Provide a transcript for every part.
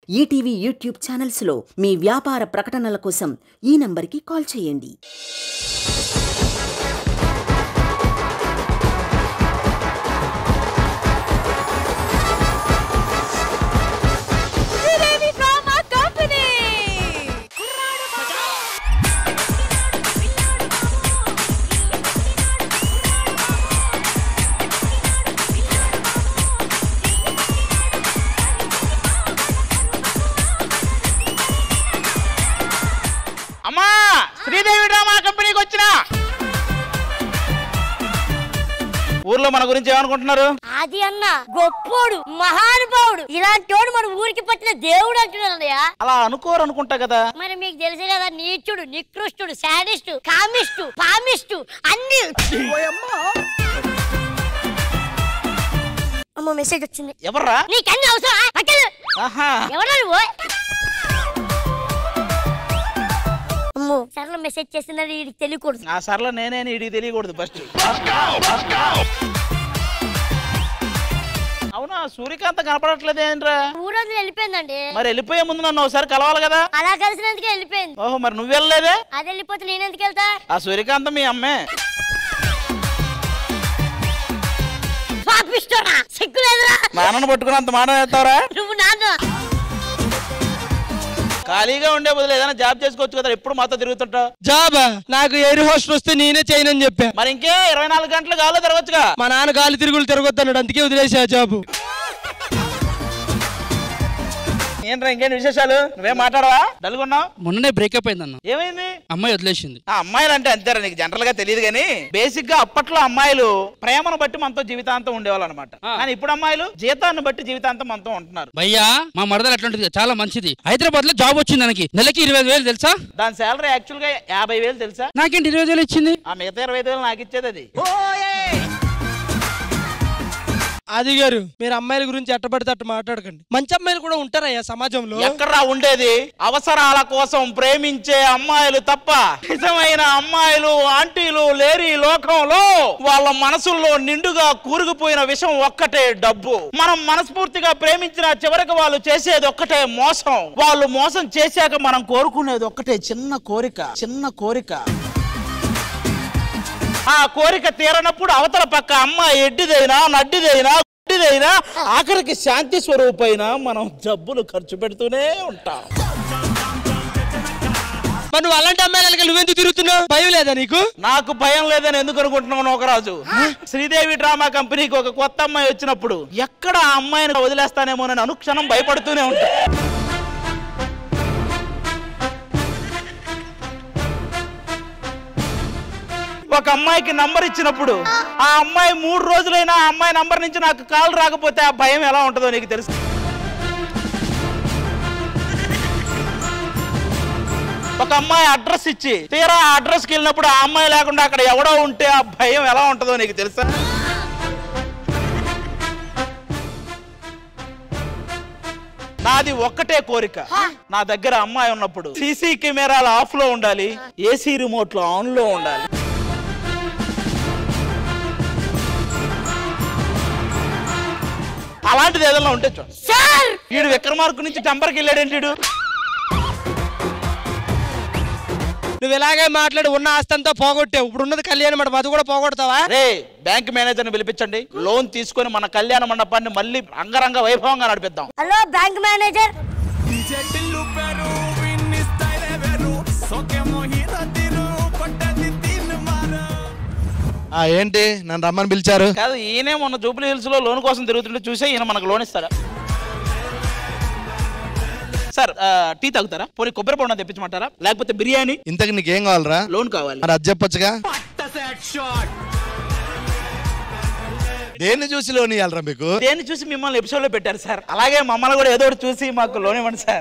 ETV YouTube ఛానల్స్లో మీ వ్యాపార ప్రకటనల కోసం ఈ నంబర్కి కాల్ చేయండి శ్రీదేవి డ్రామా కంపెనీ అమ్మా శ్రీదేవి డ్రామా కంపెనీకి వచ్చిన ఊర్లో మన గురించి ఏమనుకుంటున్నారు అది అన్న గొప్పోడు మహానుభావుడు ఇలాంటోడు మన ఊరికి పట్టిన దేవుడు అంటున్నాడయ్యా అలా అనుకోరు అనుకుంటా కదా మరి మీకు తెలుసు కదా నీచుడు నికృష్టుడు శాడిస్టు కామిస్టు పామిస్టు అన్ని అమ్మో మెసేజ్ వచ్చింది ఎవర్రా నీకన్నీ అవసరం పక్కన ఆహా ఎవరా నువ్వు అమ్మో సర్లో మెసేజ్ చేసిందని వీడికి తెలియకూడదు ఆ సర్ల నేనే ఇడికి తెలియకూడదు ఫస్ట్ అవునా సూర్యకాంత కనపడట్లేదు ఏంట్రా ఊరోజు వెళ్ళిపోయిందండి మరి వెళ్ళిపోయే ముందు నన్ను ఒకసారి కలవాలి కదా అలా కలిసినందుకే వెళ్ళిపోయింది ఓహో మరి నువ్వు వెళ్ళలేదే అది వెళ్ళిపోతే నేను ఎందుకు వెళ్తా ఆ సూర్యకాంత మీ అమ్మే పాపిస్తోనా సిగ్గులేదురా నాన్నను పట్టుకుని అంత మాట వేస్తావరా నువ్వు నాన్న ఖాళీగా ఉండే బదులు ఏదైనా జాబ్ చేసుకోవచ్చు కదా ఎప్పుడు మాతో తిరుగుతుంటావు జాబ్ నాకు ఎయిర్ హోస్ట్ వస్తే నేనే చేయనని చెప్పా మరి ఇంకే ఇరవై నాలుగు గంటలు గాలో తిరగచ్చుగా మా నాన్న గాలి తిరుగులు తిరగొద్దన్నాడు అందుకే వదిలేసా జాబు ఏంట్రా ఇంకేం విశేషాలు నువ్వేం మాట్లాడవా డల్గున్నావు మొన్ననే బ్రేకప్ అయిందన్న ఏమైంది అమ్మాయి వదిలేసింది ఆ అమ్మాయిలు అంటే అంతేరా నీకు జనరల్ గా తెలియదు కానీ బేసిక్ గా అప్పట్లో అమ్మాయిలు ప్రేమను బట్టి మనతో జీవితాంతం ఉండేవాళ్ళు అనమాట ఆ. కానీ ఇప్పుడు అమ్మాయిలు జీతాన్ని బట్టి జీవితాంతం మనతో ఉంటున్నారు భయ్యా మా మరదలు అట్లాంటిది చాలా మంచిది హైదరాబాద్ లో జాబ్ వచ్చింది దానికి నెలకి ఇరవై ఐదు వేలు తెలుసా దాని శాలరీ యాక్చువల్ గా యాభై వేలు తెలుసా నాకేంటి ఇరవై ఐదు వేలు ఇచ్చింది ఆ మిగతా ఇరవై ఐదు వేలు నాకు ఇచ్చేది అది అది గారు మీరు అమ్మాయిల గురించి ఎట్టబడితే అట్ట మాట్లాడకండి మంచి అమ్మాయిలు కూడా ఉంటారయ్యా సమాజంలో ఎక్కడ్రా ఉండేది అవసరాల కోసం ప్రేమించే అమ్మాయిలు తప్ప నిజమైన అమ్మాయిలు ఆంటీలు లేరి లోకంలో వాళ్ళ మనసుల్లో నిండుగా కూరుకుపోయిన విషయం ఒక్కటే డబ్బు మనం మనస్ఫూర్తిగా ప్రేమించిన చివరికి వాళ్ళు చేసేది ఒక్కటే మోసం వాళ్ళు మోసం చేశాక మనం కోరుకునేది ఒక్కటే చిన్న కోరిక చిన్న కోరిక ఆ కోరిక తీరనప్పుడు అవతల పక్క అమ్మాయి ఎడ్డిదైనా నడ్డిదైనా గుడ్డిదైనా ఆఖరికి శాంతి స్వరూపైన మనం జబ్బులు ఖర్చు పెడుతూనే ఉంటాం మరి నువ్వు అలాంటి అమ్మాయిలకి నువ్వెందుకు తిరుగుతున్నావు భయం లేదా నీకు నాకు భయం లేదని ఎందుకు అనుకుంటున్నావు నోకరాజు శ్రీదేవి డ్రామా కంపెనీకి ఒక కొత్త అమ్మాయి వచ్చినప్పుడు ఎక్కడ ఆ అమ్మాయిని వదిలేస్తానేమోనని అనుక్షణం భయపడుతూనే ఉంటా ఒక అమ్మాయికి నంబర్ ఇచ్చినప్పుడు ఆ అమ్మాయి మూడు రోజులైనా ఆ అమ్మాయి నంబర్ నుంచి నాకు కాల్ రాకపోతే ఆ భయం ఎలా ఉంటుందో నీకు తెలుసు ఒక అమ్మాయి అడ్రస్ ఇచ్చి తీరా ఆ అడ్రస్ కి వెళ్ళినప్పుడు ఆ అమ్మాయి లేకుండా అక్కడ ఎవడో ఉంటే ఆ భయం ఎలా ఉంటుందో నీకు తెలుసా నాది ఒక్కటే కోరిక నా దగ్గర అమ్మాయి ఉన్నప్పుడు సీసీ కెమెరాలు ఆఫ్ లో ఉండాలి ఏసీ రిమోట్ లో ఆన్ లో ఉండాలి అలాంటిది ఏదైనా ఉంటే చూడు సార్ వీడు విక్రమార్కు నుంచి టెంపర్కి వెళ్ళాడేంటి వీడు నువ్వు ఇలాగే మాట్లాడి ఉన్న ఆస్తి అంతా పోగొట్టావు ఇప్పుడు ఉన్నది కళ్యాణ మండపం అది కూడా పోగొడతావా రే బ్యాంక్ మేనేజర్ని పిలిపించండి లోన్ తీసుకొని మన కళ్యాణ మండపాన్ని మళ్ళీ అంగరంగ వైభవంగా నడిపిద్దాం హలో బ్యాంక్ మేనేజర్ ఆ ఏంటి నన్ను రమ్మని పిలిచారు కాదు ఈయనే మొన్న జూబ్లీ హిల్స్ లో లోన్ కోసం తిరుగుతుంటే చూసే ఈయన మనకు లోన్ ఇస్తారా సార్ ఆ, టీ తాగుతారా పోనీ కొబ్బరి బొండం తెప్పించమంటారా లేకపోతే బిర్యానీ ఇంతకు నీకేం కావాలరా లోన్ కావాలి మరి అది చెప్పొచ్చుగా దేన్ని చూసి లోన్ ఇవ్వాలరా మీకు దేన్ని చూసి మిమ్మల్ని ఎపిసోడ్ లో పెట్టారు సార్ అలాగే మమ్మల్ని కూడా ఏదో ఒకటి చూసి మాకు లోన్ ఇవ్వండి సార్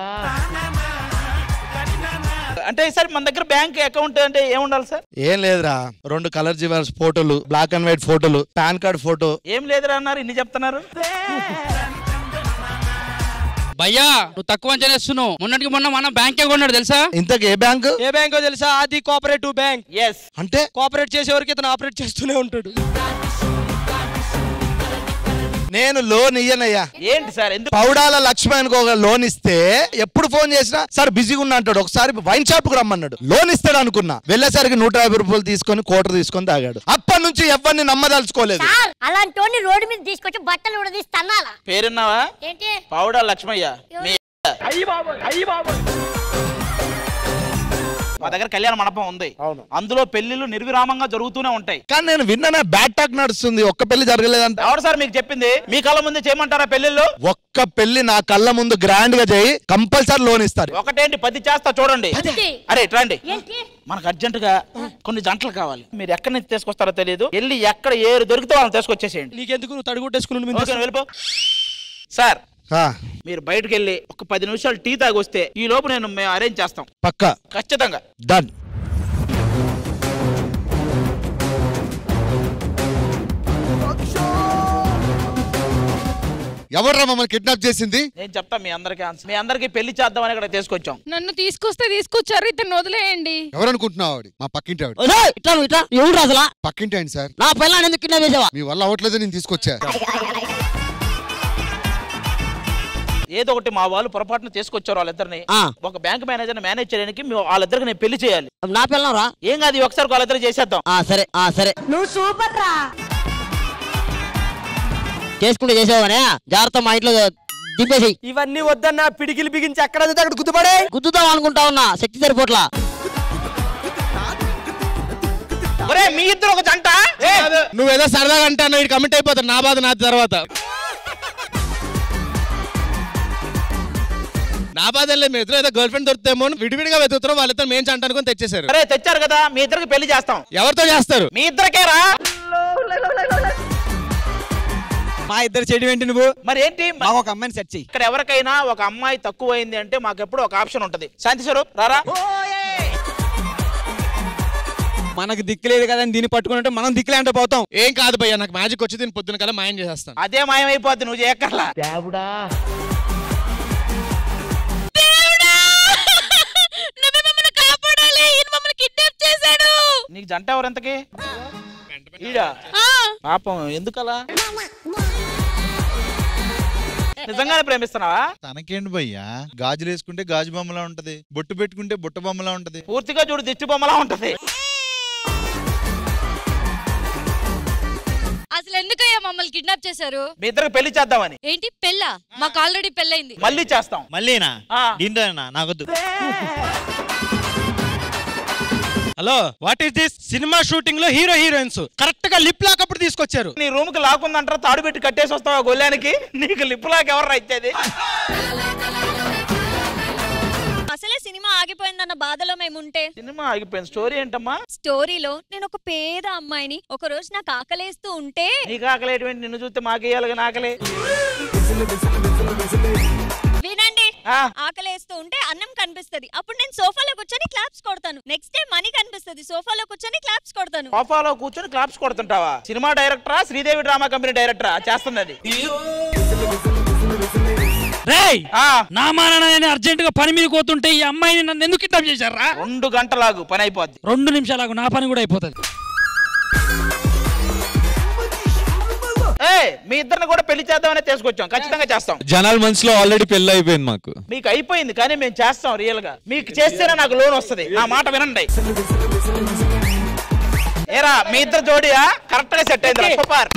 అంటే సార్ మన దగ్గర బ్యాంక్ అకౌంట్ అంటే ఏముండాలి సార్ ఏం లేదురా రెండు కలర్ జివర్స్ ఫోటోలు బ్లాక్ అండ్ వైట్ ఫోటోలు పాన్ కార్డ్ ఫోటో ఏం లేదురా అన్నారు ఇన్ని చెప్తున్నారు భయ్యా నువ్వు తక్కువ అంచనా వేస్తున్నావు మొన్నటికి మొన్న మన బ్యాంకే కొన్నాడు తెలుసా ఇంతకు ఏ బ్యాంకు ఏ బ్యాంకో తెలుసా అది కోఆపరేటివ్ బ్యాంక్ ఎస్ అంటే కోఆపరేట్ చేసే వరకు ఇతను ఆపరేట్ చేస్తూనే ఉంటాడు నేను లోన్ ఇయ్యనయ్యా ఏంటి సార్ ఎందుకు పౌడాల లక్ష్మణ్కి ఒక లోన్ ఇస్తే ఎప్పుడు ఫోన్ చేసినా సార్ బిజీగా ఉన్నా అంటాడు ఒకసారి వైన్ షాప్ కు రమ్మన్నాడు లోన్ ఇస్తాడు అనుకున్నా వెళ్ళేసరికి నూట యాభై రూపాయలు తీసుకొని కోటర్ తీసుకొని తాగాడు అప్పటి నుంచి ఎవరిని నమ్మదలుచుకోలేదు సార్ అలాంటి వాడిని రోడ్డు మీద తీసుకొచ్చి బట్టలు ఉడదీసి తన్నాలా పేరున్నావా ఏంటి పౌడా లక్ష్మయ్య మీ మా దగ్గర కళ్యాణ మండపం ఉంది అవును. అందులో పెళ్లిళ్ళు నిర్విరామంగా జరుగుతూనే ఉంటాయి కానీ నేను విన్నానే బ్యాడ్ టాక్ నడుస్తుంది ఒక్క పెళ్లి జరగలేదంట ఎవరు సార్ మీకు చెప్పింది మీ కళ్ళ ముందు చేయమంటారా పెళ్లిళ్ళు ఒక్క పెళ్లి నా కళ్ళ ముందు గ్రాండ్ గా చేయి కంపల్సరీ లోన్ ఇస్తారు ఒకటేంటి పది చేస్తా చూడండి పది? అరే రండి ఏంటి మనకు అర్జెంట్ గా కొన్ని జంటలు కావాలి మీరు ఎక్కడి నుంచి తీసుకొస్తారో తెలియదు వెళ్ళి ఎక్కడ ఏరు దొరికితే వాళ్ళని తీసుకొచ్చేసేయండి నీకెందుకు నువ్వు తడిగుట్టేసుకుని ఓకే వెళ్ళిపో సార్ ఆ, మీరు బయటకు వెళ్ళి ఒక పది నిమిషాలు టీ తాగి వస్తే ఈ లోపు నేను మేము అరేంజ్ చేస్తాం పక్కా ఖచ్చితంగా డన్ ఎవర్రా మమ్మల్ని కిడ్నాప్ చేసింది నేను చెప్తా మీ అందరికి ఆన్సర్ మీ అందరికి పెళ్లి చేద్దామని ఇక్కడ తీసుకొచ్చాం నన్ను తీసుకొస్తే తీసుకొచ్చారు ఇతను వదిలేయండి ఎవరనుకుంటున్నావు ఆవిడ మా పక్కింటి ఆవిడ ఒరేయ్, ఇట్లా నువ్వు ఇట్లా ఎవడు అసలు పక్కింటి ఆయన సార్ నా పిల్లని ఎందుకు కిడ్నాప్ చేసావా మీ వల్ల అవ్వట్లేదు నేను తీసుకొచ్చా ఏదో ఒకటి మా వాళ్ళు పొరపాటున తీసుకొచ్చారు వాళ్ళిద్దరిని ఆ. ఒక బ్యాంక్ మేనేజర్ మేనేజ్ చేయడానికి మీ వాళ్ళిద్దరికి నేను పెళ్లి చేయాలి నా పిల్లం రా ఏం కాదు ఈ ఒకసారి వాళ్ళిద్దరు చేసేద్దాం ఆ సరే ఆ సరే నువ్వు సూపర్ రా చేసుకుంటే చేసావనే జాగ్రత్త మా ఇంట్లో దింపేసి ఇవన్నీ వద్దన్నా పిడికిలు బిగించి ఎక్కడ వదిలితే అక్కడ గుద్దుపడే గుద్దుతాం అనుకుంటా ఉన్నా శక్తి సరిపోట్లా ఒరే మీ ఇద్దరు ఒక జంట ఏ, నువ్వేదో సరదాగా అంటాను ఇటు కమిట్ అయిపోతాడు నా బాధ నా తర్వాత నా బాధ లేదు మీ ఇద్దరు ఏదో గర్ల్ ఫ్రెండ్ దొరుకుతామో అని విడివిడిగా వెతుకుతారు వాళ్ళిద్దరు మేము చంట అనుకుని తెచ్చేశారు సరే తెచ్చారు కదా మీ ఇద్దరికి పెళ్లి చేస్తాం ఎవరితో చేస్తారు మీ ఇద్దరికేరా మా ఇద్దరు చెడు ఏంటి నువ్వు మరి ఏంటి మాకు ఒక అమ్మాయిని సెట్ చెయ్యి ఇక్కడ ఎవరికైనా ఒక అమ్మాయి తక్కువైంది అంటే మాకు ఎప్పుడు ఒక ఆప్షన్ ఉంటది శాంతి స్వరూప్ రారా మనకు దిక్కులేదు కదా అని దీన్ని పట్టుకుంటే మనం దిక్కులే అంటే పోతాం ఏం కాదు భయ్యా నాకు మ్యాజిక్ వచ్చి దీని పొద్దున కల్లా మాయం చేసేస్తాను అదే మాయమైపోద్ది నువ్వు చేయక్కర్లా నువ్వే మమ్మల్ని కాపాడాలి ఈయన మమ్మల్ని కిడ్నాప్ చేశాడు నీకు జంట ఎవరెంతకి ఈడా ఆ, పాపం ఎందుకలా నిజంగానే ప్రేమిస్తున్నావా తనకేంటి భయ్యా గాజులు వేసుకుంటే గాజు బొమ్మలా ఉంటది బొట్టు పెట్టుకుంటే బుట్ట బొమ్మలా ఉంటది పూర్తిగా చూడు దిష్టి బొమ్మలా ఉంటది అసలు ఎందుకయ్యా మమ్మల్ని కిడ్నాప్ చేశారు మీ ఇద్దరికి పెళ్లి చేద్దామని ఏంటి పెళ్ళా మాకు ఆల్రెడీ పెళ్ళైంది మళ్ళీ చేస్తాం మళ్ళీనా ఆ. దీంతోనా నాకొద్దు hello what is this cinema shooting లో హీరో హీరోయిన్స్ కరెక్ట్ గా లిప్ లాక్ అప్పుడు తీసుకొచ్చారు నీ రూమ్ కి లాక్కుందంటారా తాడు పెట్టి కట్టేసి వస్తావా గొల్లానికి నీకు లిప్ లాక్ ఎవరు ఇచ్చేది అసలే సినిమా ఆగిపోయిందన్న బాధలో మేముంటే సినిమా ఆగిపోయింది స్టోరీ ఏంటమ్మా స్టోరీలో నేను ఒక పేద అమ్మాయిని ఒక రోజు నాకు ఆకలేస్తూ ఉంటే నీకు ఆకలి ఏంటి నిన్ను చూస్తే మాకేయాలి నాకలే వినండి ఆ. ఆకలేస్తూ ఉంటే అన్నం కనిపిస్తది అప్పుడు నేను సోఫాలో కూర్చొని క్లాప్స్ కొడతాను నెక్స్ట్ డే మనీ కనిపిస్తది సోఫాలో కూర్చొని క్లాప్స్ కొడతాను సోఫాలో కూర్చొని క్లాప్స్ కొడుతుంటావా సినిమా డైరెక్టరా శ్రీదేవి డ్రామా కంపెనీ డైరెక్టరా చేస్తున్నది రేయ్ ఆ, నా మానని అర్జెంట్ గా పని మీద పోతుంటే ఈ అమ్మాయిని నన్ను ఎందుకు కిడ్నాప్ చేశారా రెండు గంటలాగు పని అయిపోద్ది రెండు నిమిషాలకు నా పని కూడా అయిపోతుంది ఏ మీ ఇద్దరిని కూడా పెళ్లి చేద్దామని తీసుకొచ్చాం ఖచ్చితంగా చేస్తాం జనాల మనసులో ఆల్రెడీ పెళ్లి అయిపోయింది మాకు మీకు అయిపోయింది కానీ మేము చేస్తాం రియల్ గా మీకు చేస్తేనే నాకు లోన్ వస్తది నా మాట వినండి ఏరా మీ ఇద్దరు జోడియా కరెక్ట్ గా సెట్ అయింది సూపర్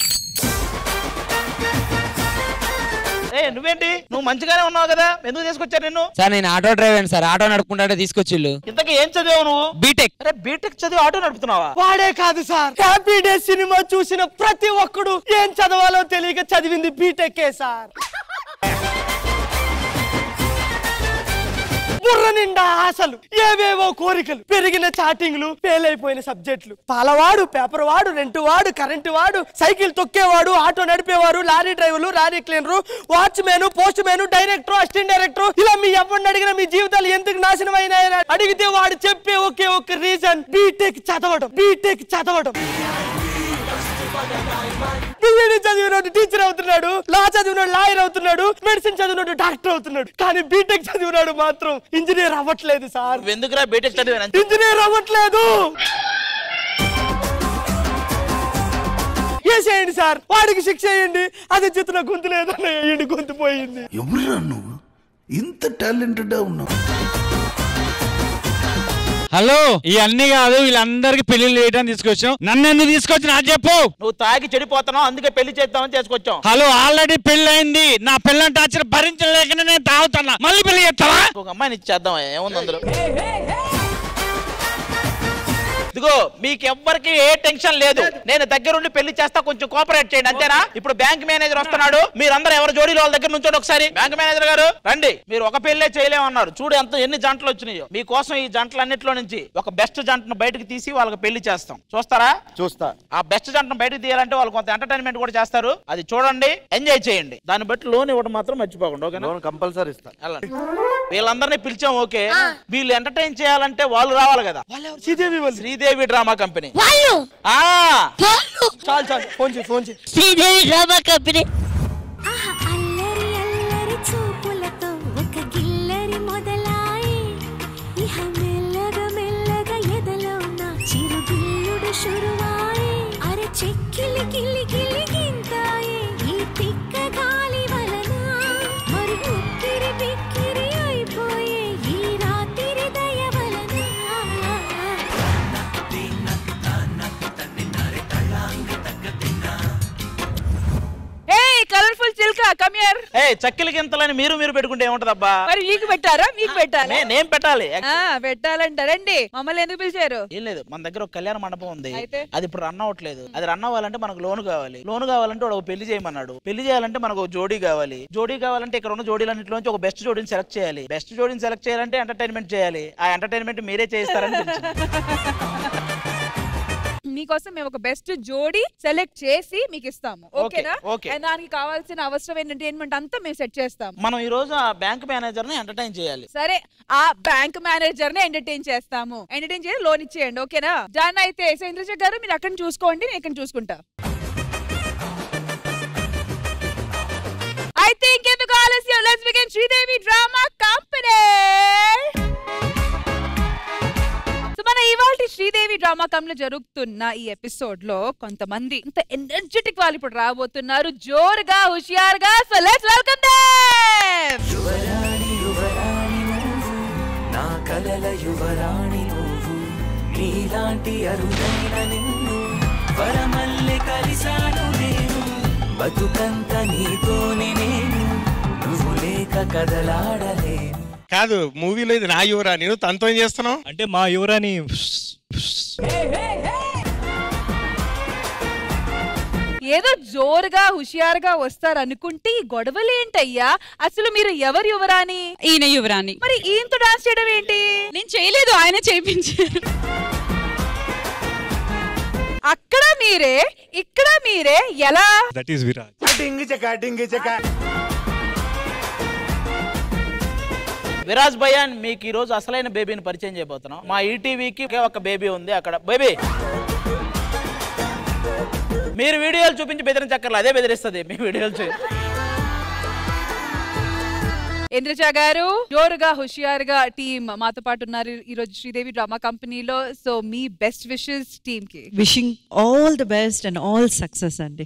ఏ నువ్వేంటి నువ్వు మంచిగానే ఉన్నావు కదా ఎందుకు తీసుకొచ్చారు నిన్ను సార్ నేను ఆటో డ్రైవర్ సార్ ఆటో నడుపుకుంటే తీసుకొచ్చిళ్ళు ఇంతకీ ఏం చదివావు నువ్వు బీటెక్ అరే బీటెక్ చదివి ఆటో నడుపుతున్నావా వాడే కాదు సార్ హ్యాపీ డే సినిమా చూసిన ప్రతి ఒక్కడు ఏం చదవాలో తెలియక చదివింది బీటెక్కే సార్ బుర్ర నిండా ఆశలు ఏవేవో కోరికలు పెరిగిన చాటింగ్లు ఫెయిల్ అయిపోయిన సబ్జెక్టులు పాలవాడు పేపర్ వాడు రెంటు వాడు కరెంటు వాడు సైకిల్ తొక్కేవాడు ఆటో నడిపేవారు లారీ డ్రైవర్లు lorry cleaner watchman postman director assistant director ఇలా మీ ఎవరిని అడిగినా మీ జీవితాలు ఎందుకు నాశనం అయినాయని అడిగితే వాడు చెప్పే ఒకే ఒక రీజన్ బీటెక్ చదవడం బీటెక్ చదవడం బిఏడి చదివినోడు టీచర్ అవుతున్నాడు లా చదివినోడు లాయర్ అవుతున్నాడు మెడిసిన్ చదివినోడు డాక్టర్ అవుతున్నాడు కానీ బీటెక్ చదివినాడు మాత్రం ఇంజనీర్ అవ్వట్లేదు సార్ నువ్వు ఎందుకురా బీటెక్ చదివాను ఇంజనీర్ అవ్వట్లేదు వేసేయండి సార్ వాడికి శిక్ష వేయండి అది చిత్ర గొంతు లేదన్న వేయండి గొంతు పోయింది ఎవరురా నువ్వు ఇంత టాలెంటెడ్ ఉన్నావు హలో ఈ అన్ని కాదు వీళ్ళందరికి పెళ్లి చేయడానికి తీసుకొచ్చాం నన్ను ఎందుకు తీసుకొచ్చి నాకు చెప్పు నువ్వు తాగి చెడిపోతున్నావు అందుకే పెళ్లి చేద్దామని చేసుకొచ్చాం హలో ఆల్రెడీ పెళ్లి అయింది నా పిల్లని టార్చర్ భరించలేకనే నేను తాగుతున్నా మళ్ళీ పెళ్లి చేస్తావా ఒక అమ్మాయిని ఇచ్చేద్దాం ఏముంది అందులో ఇదిగో మీకు ఎవ్వరికి ఏ టెన్షన్ లేదు నేను దగ్గరుండి పెళ్లి చేస్తా కొంచెం కోఆపరేట్ చేయండి అంతేనా ఇప్పుడు బ్యాంక్ మేనేజర్ వస్తున్నాడు మీరందరూ ఎవరు జోడీలో వాళ్ళ దగ్గర నుంచోండి ఒకసారి బ్యాంక్ మేనేజర్ గారు రండి మీరు ఒక పెళ్లే చేయలేమన్నారు చూడు ఎంత ఎన్ని జంటలు వచ్చినాయో మీకోసం ఈ జంటలన్నిట్లో నుంచి ఒక బెస్ట్ జంటను బయటకు తీసి వాళ్ళకి పెళ్లి చేస్తాం చూస్తారా చూస్తా ఆ బెస్ట్ జంటను బయటకు తీయాలంటే వాళ్ళు కొంత ఎంటర్టైన్మెంట్ కూడా చేస్తారు అది చూడండి ఎంజాయ్ చేయండి దాన్ని బట్టి లోన్ ఇవ్వడం మాత్రం మర్చిపోకండి ఓకేనా కంపల్సరీ ఇస్తా వెళ్ళండి. వీళ్ళందరినీ పిలిచాం ఓకే వీళ్ళు ఎంటర్టైన్ చేయాలంటే వాళ్ళు రావాలి కదా శ్రీదేవి వాళ్ళు శ్రీదేవి డ్రామా కంపెనీ వాళ్ళు ఆ చాలు చాలు ఫోన్ చేయి ఫోన్ చేయి శ్రీదేవి డ్రామా కంపెనీ అల్లరి అల్లరి చూపులతో ఒక గిల్లరి మొదలాయి ఇహ మెల్లగా మెల్లగా ఎదలో నా చిరుగిల్లుడు షురువాయి అర చెక్కిలి గిల్లి గిల్లి గింతాయి ఈ తిక్క గాలి వలన మరి ఉక్కిరి బిక్కిరి అయిపోయే ఈ రాత్రి దయ వలన ఏ కలర్ఫుల్ చిల్క కమ్ హియర్ ఏ చక్కిలి గింతలని మీరు మీరు పెట్టుకుంటే ఏముంటదబ్బా మరి మీకు పెట్టారా మీకు పెట్టారా నే- నేను పెట్టాలి ఆ, పెట్టాలంట రండి మమ్మల్ని ఎందుకు పిలిచారు ఏం లేదు మన దగ్గర ఒక కళ్యాణ మండపం ఉంది అయితే? అది ఇప్పుడు రన్ అవ్వట్లేదు అది రన్ అవ్వాలంటే మనకు లోన్ కావాలి లోన్ కావాలంటే వాడు ఒక పెళ్లి చేయమన్నాడు పెళ్లి చేయాలంటే మనకు ఒక జోడీ కావాలి జోడీ కావాలంటే ఇక్కడ ఉన్న జోడీలన్నింటిలోంచి ఒక బెస్ట్ జోడీని సెలెక్ట్ చేయాలి బెస్ట్ జోడీని సెలెక్ట్ చేయాలంటే ఎంటర్టైన్మెంట్ చేయాలి ఆ ఎంటర్టైన్మెంట్ మీరే చేస్తారని పిలిచింది. మీకోసం మేము ఒక బెస్ట్ జోడీ సెలెక్ట్ చేసి మీకు ఇస్తాము ఓకేనా okay. And దానికి కావాల్సిన అవసరం ఎంటర్టైన్మెంట్ అంతా మేము సెట్ చేస్తాము మనం ఈ రోజు ఆ బ్యాంక్ మేనేజర్ ని ఎంటర్టైన్ చేయాలి సరే ఆ బ్యాంక్ మేనేజర్ ని ఎంటర్టైన్ చేస్తాము ఎంటర్టైన్ చేసి లోన్ ఇచ్చేయండి ఓకేనా జాన్ అయితే సేంద్రజ గారు మీరు అక్కడ చూసుకోండి నేను ఇక్కడ చూసుకుంటా అయితే ఇంకెందుకు ఆలస్యం let's begin Sridevi drama company so మన ఇవాళ శ్రీదేవి డ్రామా కంపెనీ జరుగుతున్న ఈ ఎపిసోడ్ లో కొంతమంది ఇంత ఎనర్జెటిక్ వాళ్ళు ఇప్పుడు రాబోతున్నారు జోరుగా హుషియారుగా సో లెట్స్ వెల్కమ్ దెం యువరాణి యువరాణి నువ్వు నా కలల యువరాణి నువ్వు నీలాంటి అరుదైన నిన్ను వరమల్లె కలిశాను నేను బతుకంత నీతోనే నేను నువ్వు లేక కదలాడలేను కాదు మూవీలో ఇది నా యువరా నేను తనతో ఏం చేస్తున్నావు అంటే మా యువరాని ఏదో జోరుగా హుషియారుగా వస్తారు అనుకుంటే ఈ గొడవలేంటయ్యా అసలు మీరు ఎవరు యువరాని ఈయన యువరాణి మరి ఈయనతో డాన్స్ చేయడం ఏంటి నేను చేయలేదు ఆయన చేయించారు అక్కడ మీరే ఇక్కడ మీరే ఎలా దట్ ఈస్ విరాజ్ డింగి చెక్క డింగి చెక్క విరాజ్ భయాన్ మీకు ఈ రోజు అసలైన బేబీని పరిచయం చేయబోతున్నాం మా ఈటీవీకి ఒక బేబీ ఉంది అక్కడ బేబీ మీరు వీడియోలు చూపించి బెదిరించక్కర్లేదు అదే బెదిరిస్తుంది మీ వీడియోలు చూ ఇంద్రజ గారు జోరుగా హుషియారుగా టీం మాతో పాటు ఉన్నారు ఈ రోజు శ్రీదేవి డ్రామా కంపెనీలో సో మీ బెస్ట్ విషెస్ టీమ్ కి wishing all the best and all success అండి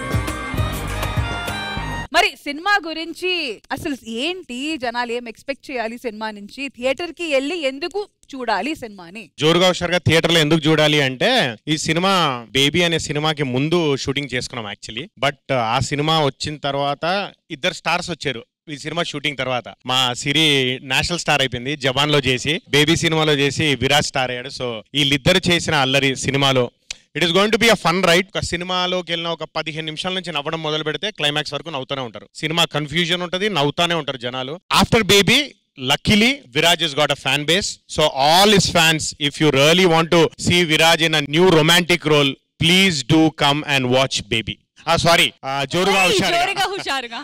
మరి సినిమా గురించి అసలు ఏంటి జనాలు ఏం ఎక్స్పెక్ట్ చేయాలి సినిమా నుంచి థియేటర్ కి వెళ్ళి ఎందుకు చూడాలి సినిమాని జోరుగా హుషారుగా థియేటర్ లో ఎందుకు చూడాలి అంటే ఈ సినిమా బేబీ అనే సినిమాకి ముందు షూటింగ్ చేసుకున్నాం యాక్చువల్లీ బట్ ఆ సినిమా వచ్చిన తర్వాత ఇద్దరు స్టార్స్ వచ్చారు ఈ సినిమా షూటింగ్ తర్వాత మా సిరి నేషనల్ స్టార్ అయిపోయింది జవాన్ లో చేసి బేబీ సినిమాలో చేసి విరాజ్ స్టార్ అయ్యాడు సో వీళ్ళిద్దరు చేసిన అల్లరి సినిమాలో it is going to be a fun right ఒక సినిమాలోకి వెళ్ళిన ఒక పదిహేను నిమిషాల నుంచి నవ్వడం మొదలు పెడితే క్లైమాక్స్ వరకు నవ్వుతూనే ఉంటారు సినిమా కన్ఫ్యూజన్ ఉంటుంది నవ్వుతానే ఉంటారు జనాలు after Baby luckily Viraj is got a fan base so all his fans if you really want to see Viraj in a new romantic role please do come and watch Baby ah sorry Joruga Husharuga Joruga Husharuga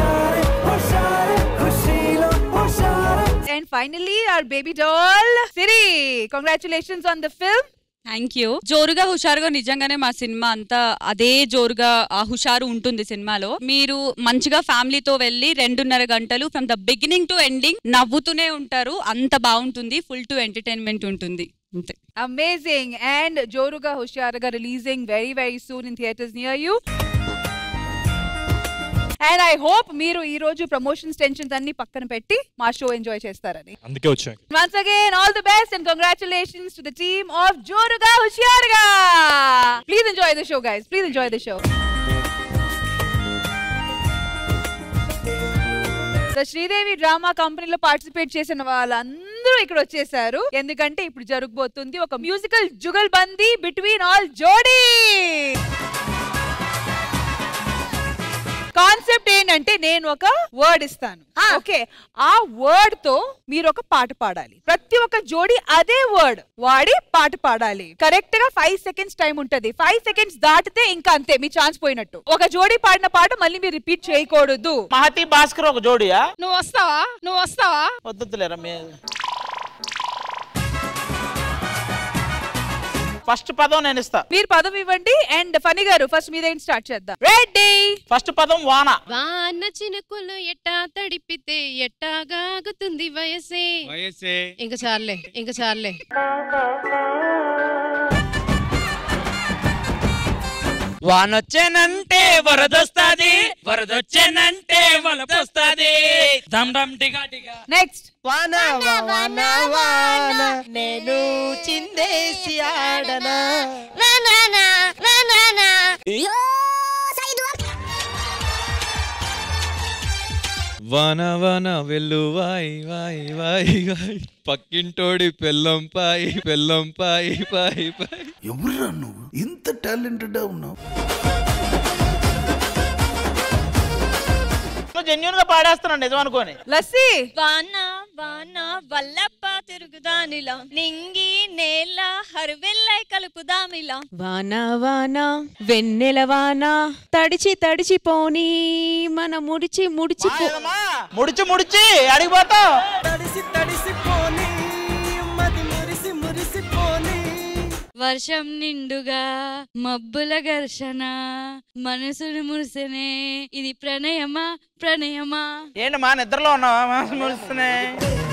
and finally our baby doll Siri congratulations on the film thank you Joruga Husharuga నిజంగానే మా cinema అంతా అదే జోరుగా ఆ హుషారు ఉంటుంది సినిమాలో మీరు మంచిగా ఫ్యామిలీతో వెళ్ళి రెండున్నర గంటలు from the beginning to ending నవ్వుతూనే ఉంటారు అంత బాగుంటుంది ఫుల్ టు ఎంటర్టైన్మెంట్ ఉంటుంది అంతే amazing and Joruga Husharuga releasing very very soon in theatres near you and I hope మీరు ఈ రోజు ప్రమోషన్స్ టెన్షన్స్ అన్ని పక్కన పెట్టి మా షో ఎంజాయ్ చేస్తారని అందుకే వచ్చాను Once again, all the best and congratulations to the team of Joruga Hushyarga. Please enjoy the show, guys. Please enjoy the show. So Sridevi drama కంపెనీలో పార్టిసిపేట్ చేసిన వాళ్ళందరూ ఇక్కడ వచ్చేసారు ఎందుకంటే ఇప్పుడు జరగబోతుంది ఒక మ్యూజికల్ జుగల్ బందీ బిట్వీన్ ఆల్ జోడీ కాన్సెప్ట్ ఏంటంటే నేను ఒక వర్డ్ ఇస్తాను ఓకే ఆ వర్డ్ తో మీరు ఒక పాట పాడాలి ప్రతి ఒక్క జోడి అదే వర్డ్ వాడి పాట పాడాలి కరెక్ట్ గా ఫైవ్ సెకండ్స్ టైం ఉంటది ఫైవ్ సెకండ్స్ దాటితే ఇంకా అంతే మీ ఛాన్స్ పోయినట్టు ఒక జోడి పాడిన పాట మళ్ళీ మీరు రిపీట్ చేయకూడదు మహతి భాస్కర్ ఒక జోడియా నువ్వు వస్తావా నువ్వు వస్తావా వద్దులేరా మీ ఫస్ట్ పదం నేను ఇస్తా మీరు పదం ఇవ్వండి అండ్ ఫనీ గారు ఫస్ట్ మీదేం స్టార్ట్ చేద్దాం రెడీ ఫస్ట్ పదం వాన వాన చినుకులు ఎట్టా తడిపితే ఎట్టాగాగుతుంది వయసే వయసే ఇంక చాలే ఇంక చాలే వానొచ్చేనంటే వరదొస్తాది వరదొచ్చేనంటే వలపొస్తాది దమ్ డమ్ టిగా టిగా నెక్స్ట్ వాన వాన వాన నేను చిందేసి ఆడనా వన వన వెళ్ళు వాయి వాయి వాయి వాయి పక్కింటోడి పెళ్ళం పాయి పెళ్ళం పాయి పాయి పాయి ఎవరురా నువ్వు ఇంత టాలెంటెడ్ ఉన్నావు జెన్యున్ గా పాడేస్తున్నాను నిజం అనుకోని లస్సీ వాన వాన వల్లప్ప తిరుగుదానిలా నింగి నేల హరువెల్లై కలుపుదామిలా వాన వాన వెన్నెల వాన తడిచి తడిచిపోని మన ముడిచి ముడిచి ముడిచి ముడిచి అడిగిపోతావు తడిసి తడిసి పోనీ మది మురిసి మురిసి పోనీ వర్షం నిండుగా మబ్బుల ఘర్షణ మనసును మురిసెనే ఇది ప్రణయమా ప్రణయమా ఏంటి మా నిద్రలో ఉన్నావా మనసు మురుస్తున్నాయి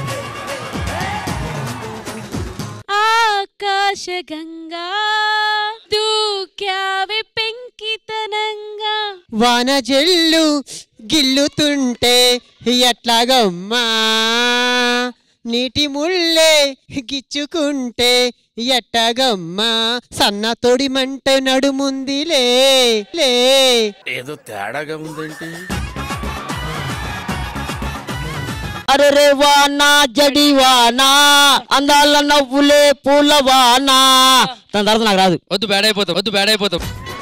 ఆకాశ గంగా దూక్యావి పెంకితనంగా వాన జల్లు గిల్లుతుంటే ఎట్లాగమ్మా నీటి ముళ్ళే గిచ్చుకుంటే ఎట్టగమ్మా సన్న తొడి మంట నడుముందిలే లే ఏదో తేడాగా ఉందేంటి అరే వానా జడి వానా అందాల నవ్వులే పూల వానా దాని తర్వాత నాకు రాదు వద్దు బ్యాడ్ అయిపోతాం వద్దు బ్యాడ్ అయిపోతాం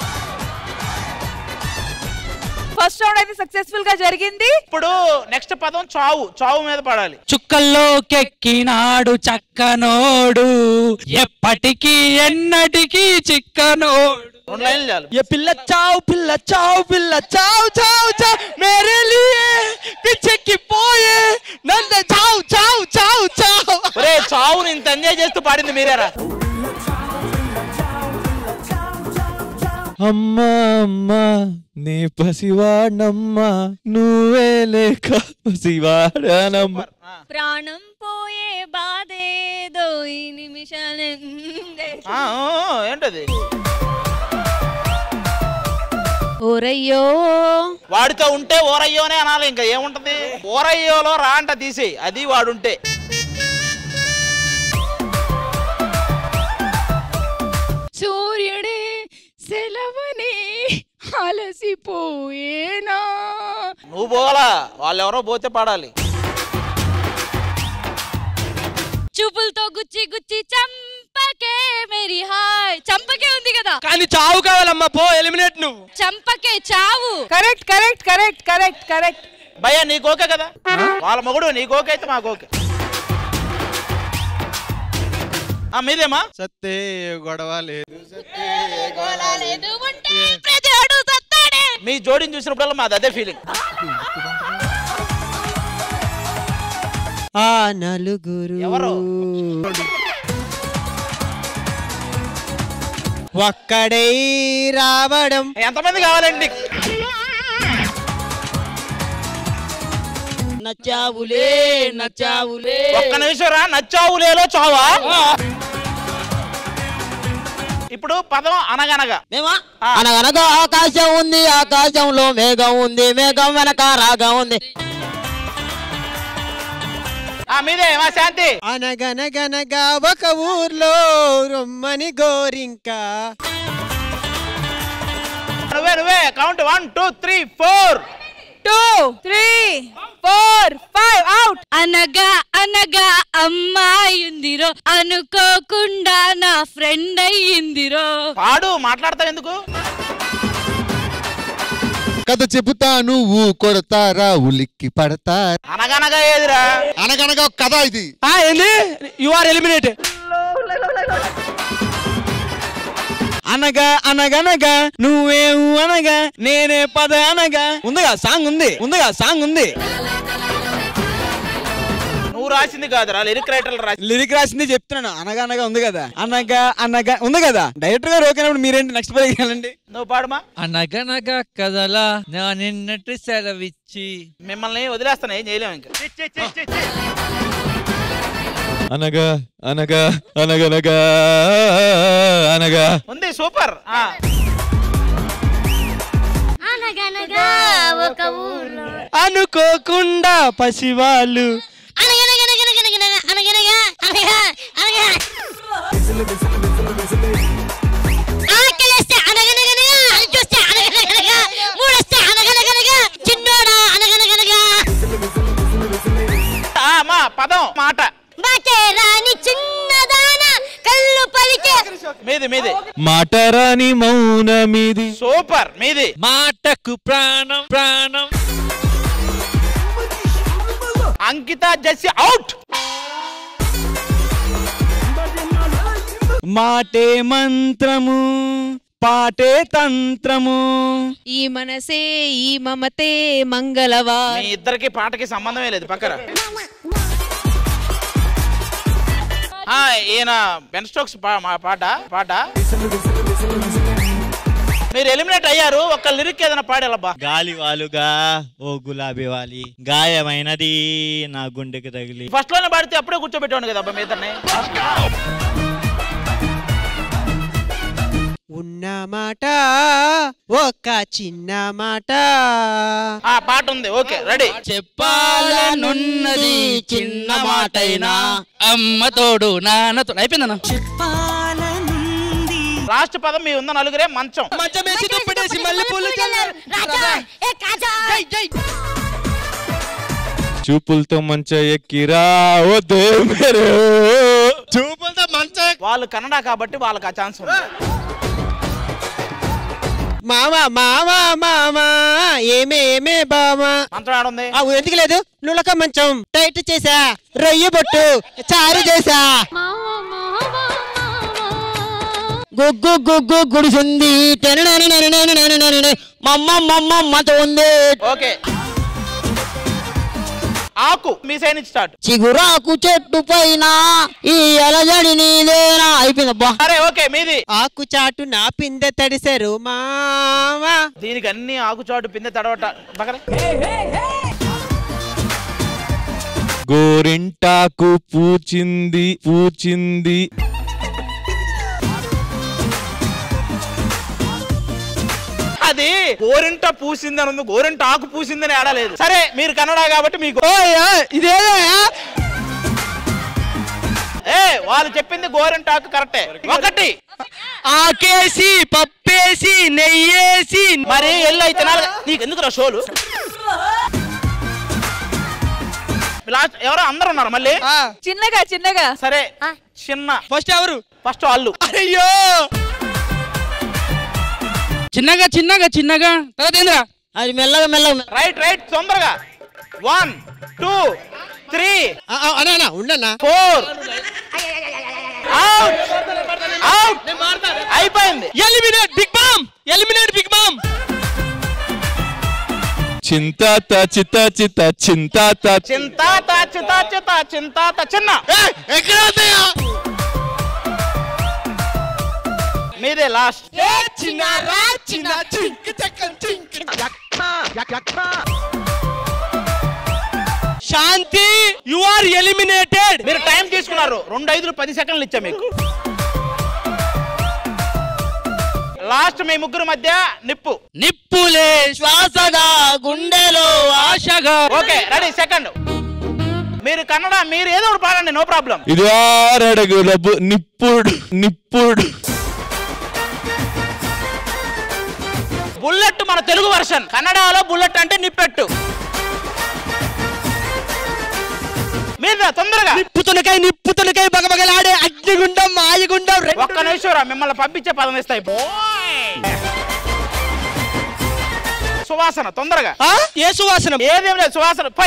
ఫస్ట్ రౌండ్ అయితే సక్సెస్ఫుల్ గా జరిగింది ఇప్పుడు నెక్స్ట్ పదం చావు చావు మీద పడాలి చుక్కల్లోకెక్కినాడు చక్కనోడు ఎప్పటికీ ఎన్నటికీ చిక్కనోడు రెండు లైన్లు చాలు ये पिल्ला चाओ पिल्ला चाओ पिल्ला चाओ चाओ चाओ मेरे लिए पीछे की पोए नंद चाओ चाओ चाओ चाओ ఒరే చావుని ఇంత ఎంజాయ్ చేస్తూ పాడింది మీరేరా అమ్మా అమ్మా నీ పసివాడమ్మా నువ్వే లేక పసివాడానమ్మా ప్రాణం పోయే బాధేదో ఈ నిమిషాలే ఆ, ఆ, ఏంటది ఓరయ్యో వాడితో ఉంటే ఓరయ్యోనే అనాలి ఇంకా ఏముంటది ఓరయ్యోలో రా అంట తీసేయి అది వాడుంటే సూర్యుడే సెలవని అలసిపోయేనా నువ్వు పోవాలా వాళ్ళు ఎవరో పోతే పాడాలి చూపులతో గుచ్చి గుచ్చి చంపకే మేరీ హాయ్ చంపకే ఉంది కదా కానీ చావు కావాలమ్మా పో ఎలిమినేట్ నువ్వు చంపకే చావు correct correct correct correct correct భయ్యా నీకు ఓకే కదా వాళ్ళ మొగుడు నీకు ఓకే అయితే మాకు ఓకే ఆ మీదేమా సత్తే గొడవ లేదు మీ జోడిని చూసినప్పుడల్లా మాది అదే ఫీలింగ్ ఆ నలుగురు ఎవరు ఒక్కడై రావడం ఎంతమంది కావాలండి నచ్చావులే నచ్చావులే ఒక్క నిమిషం రా నచ్చావులేలో చావా ఇప్పుడు పదం అనగనగా మేమా అనగనగా ఆకాశం ఉంది ఆకాశంలో మేఘం ఉంది మేఘం వెనక రాగం ఉంది ఆ మీదే మా శాంతి అనగనగనగా ఒక ఊర్లో రొమ్మని గోరింక నువ్వే నువ్వే count one two three four two three four five out అనగా అనగా అమ్మాయి ఉందిరో అనుకోకుండా నా ఫ్రెండ్ అయ్యిందిరో పాడు మాట్లాడతావు ఎందుకు కథ చెబుతా నువ్వు కొడతారా ఉలిక్కి పడతా అనగనగా ఏదిరా అనగనగా ఒక కథ ఇది ఆ ఏంది యు ఆర్ ఎలిమినేటెడ్ అనగా అనగనగా నువ్వేవు అనగా నేనే పద అనగా ఉందిగా సాంగ్ ఉంది ఉందిగా సాంగ్ ఉంది నువ్వు రాసింది కాదురా లిరిక్ రైటర్లు రాసి లిరిక్ రాసింది చెప్తున్నాను అనగా అనగా ఉంది కదా అనగా అనగా ఉంది కదా డైరెక్టర్ గారు ఓకేనప్పుడు మీరేంటి నెక్స్ట్ పదకి వెళ్ళండి నువ్వు పాడమా అనగనగా కదలా నా నిన్నటి సెలవిచ్చి మిమ్మల్ని వదిలేస్తాను ఏం చేయలేము ఇంకా అనగా అనగా అనగనగా అనగా ఉంది సూపర్ ఆ. అనగనగా ఒక ఊర్లో అనుకోకుండా పసివాళ్ళు అనగనగనగనగనగనగ, అనగనగా అనగా అనగా ఆకలేస్తే అనగనగనగా అని చూస్తే అనగనగనగా మూడొస్తే అనగనగనగా చిన్నోడా అనగనగనగా ఆ, మా పదం మాట బాటే రాని చిన్నదాన కళ్ళు పలికే మీది మీది మాటరాని మౌనమిది సూపర్ మీది మాటకు ప్రాణం ప్రాణం అంకిత జెస్సి అవుట్ మాటే మంత్రము పాటే తంత్రము ఈ మనసే ఈ మమతే మంగళవా మీ ఇద్దరికి పాటకి సంబంధమే లేదు పక్కన ఆ, ఈయన బెన్ స్టోక్స్ పా- మా పాట పాట మీరు ఎలిమినేట్ అయ్యారు ఒక లిరిక్ ఏదైనా పాడాలబ్బా గాలి వాలుగా ఓ గులాబీ వాలి గాయమైనది నా గుండెకి తగిలి ఫస్ట్ లోనే పాడితే అప్పుడే కూర్చోబెట్టాను కదా అబ్బా మీ ఇద్దరిని ఉన్న మాట ఒక చిన్న మాట ఆ పాట ఉంది ఓకే రెడీ చెప్పాలనున్నది చిన్న మాటైనా అమ్మ తోడు నాన్న తోడు అయిపోయిందన్న లాస్ట్ పదం మీ ఉన్న నలుగురే మంచం మంచం వేసి దుప్పటేసి మల్లె పూలు చూపులతో మంచ ఎక్కిరా ఓ దేవరు చూపులతో మంచ వాళ్ళు కన్నడ కాబట్టి వాళ్ళకి ఆ ఛాన్స్ ఉంది మామ మామ మామ ఏమే ఏమే బామా మంచం ఆడుంది ఆ ఎందుకు లేదు నులక మంచం టైట్ చేసా రొయ్య బొట్టు చారు చేసా గుగ్గు గుగ్గు గుడిసింది మమ్మ మమ్మ మత ఉంది ఓకే ఆకు మీ సైడ్ నుంచి స్టార్ట్ చిగురాకు చెట్టు పైన ఈ అలజడి నీదేనా అయిపోయిందబ్బా సరే ఓకే మీది ఆకు చాటు నా పిందె తడిసారు మామా దీనికి అన్ని ఆకుచాటు పిందె తడవట పక్కన గోరింటాకు పూచింది పూచింది అది గోరింట పూసింది అని ఉంది గోరింట ఆకు పూసిందని ఆడలేదు సరే మీరు కన్నడ కాబట్టి మీకు ఇదేదా ఏ వాళ్ళు చెప్పింది గోరింట ఆకు కరెక్టే ఒకటి ఆకేసి పప్పేసి నెయ్యేసి మరి ఎల్లు అయితే నాలుగు నీకు ఎందుకు రా షోలు లాస్ట్ ఎవరో అందరు ఉన్నారు మళ్ళీ చిన్నగా చిన్నగా సరే చిన్న ఫస్ట్ ఎవరు ఫస్ట్ వాళ్ళు అయ్యో చిన్నగా చిన్నగా చిన్నగా తర్వాత ఏంద్రా అది మెల్లగా మెల్లగా రైట్ రైట్ తొందరగా వన్ టూ త్రీ అన్నా ఉండన్నా ఫోర్ అవుట్ అవుట్ అయిపోయింది eliminate big bam eliminate big bam చింతాత చిత చిత చింతాత చింతాత చిత చిత చింతాత చిన్న మీదే లాస్ట్ చిన్న రా చిన్న చింక్ చక్కన్ చింక్ శాంతి యు ఆర్ ఎలిమినేటెడ్ మీరు టైం తీసుకున్నారు రెండు ఐదులు పది సెకండ్లు ఇచ్చా మీకు లాస్ట్ మీ ముగ్గురు మధ్య నిప్పు నిప్పులే శ్వాసగా గుండెలో ఆశగా ఓకే రెడీ సెకండ్ మీరు కన్నడ మీరు ఏదో ఒకటి పాడండి నో ప్రాబ్లం ఇది ఆరడుగుల బు- నిప్పుడు నిప్పుడు బుల్లెట్ మన తెలుగు వర్షన్ కన్నడలో బుల్లెట్ అంటే నిప్పెట్టు మీద తొందరగా నిప్పు తునకాయ నిప్పు తునకాయ బగబగలాడే అగ్నిగుండం మాయగుండం రెండు ఒక్క నిమిషం రా మిమ్మల్ని పంపించే పదం ఇస్తాయి సువాసన తొందరగా ఆ? ఏ సువాసన ఏదేం లేదు సువాసన పై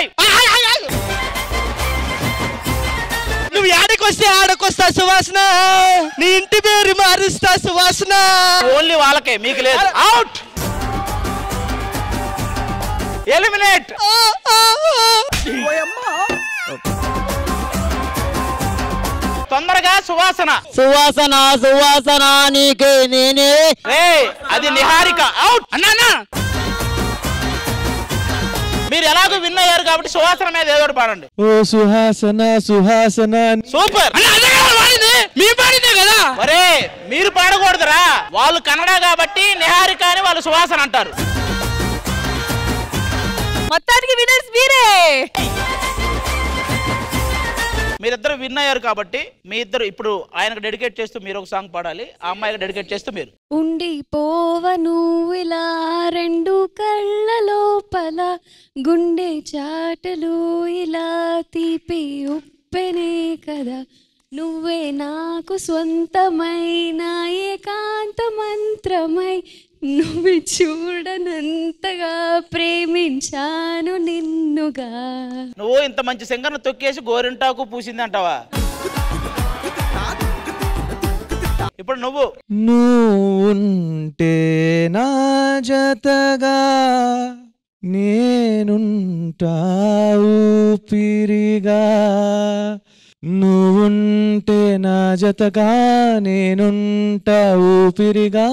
నువ్వు ఆడకొస్తే ఆడకొస్తా సువాసన నీ ఇంటి పేరు మారుస్తా సువాసన ఓన్లీ వాళ్ళకే మీకు లేదు అవుట్ ఎలిమినేట్ తొందరగా సువాసన సువాసన సువాసన నీకే నేనే రే అది నిహారిక అవుట్ అన్నా మీరు ఎలాగో విన్ అయ్యారు కాబట్టి సువాసన మీద ఏదో ఒకటి పాడండి ఓ సుహాసన సుహాసన సూపర్ మీ పాడితే కదా మరే మీరు పాడకూడదురా వాళ్ళు కన్నడ కాబట్టి నిహారిక అని వాళ్ళు సువాసన అంటారు మొత్తానికి వినర్స్ మీరే మీరిద్దరు విన్ అయ్యారు కాబట్టి మీ ఇద్దరు ఇప్పుడు ఆయనకు డెడికేట్ చేస్తూ మీరు ఒక సాంగ్ పాడాలి ఆ అమ్మాయికి డెడికేట్ చేస్తూ మీరు ఉండిపోవను ఇలా రెండు కళ్ళ లోపల గుండె చాటలు ఇలా తీపి ఉప్పెనే కదా నువ్వే నాకు స్వంతమైన ఏకాంత మంత్రమై నువ్వు చూడనంతగా ప్రేమించాను నిన్నుగా నువ్వు ఇంత మంచి సింగర్ను తొక్కేసి గోరింటాకు పూసింది అంటావా ఇప్పుడు నువ్వు నువ్వుంటే నా జతగా నేనుంటా ఊపిరిగా నువ్వుంటే నా జతగా నేనుంటా ఊపిరిగా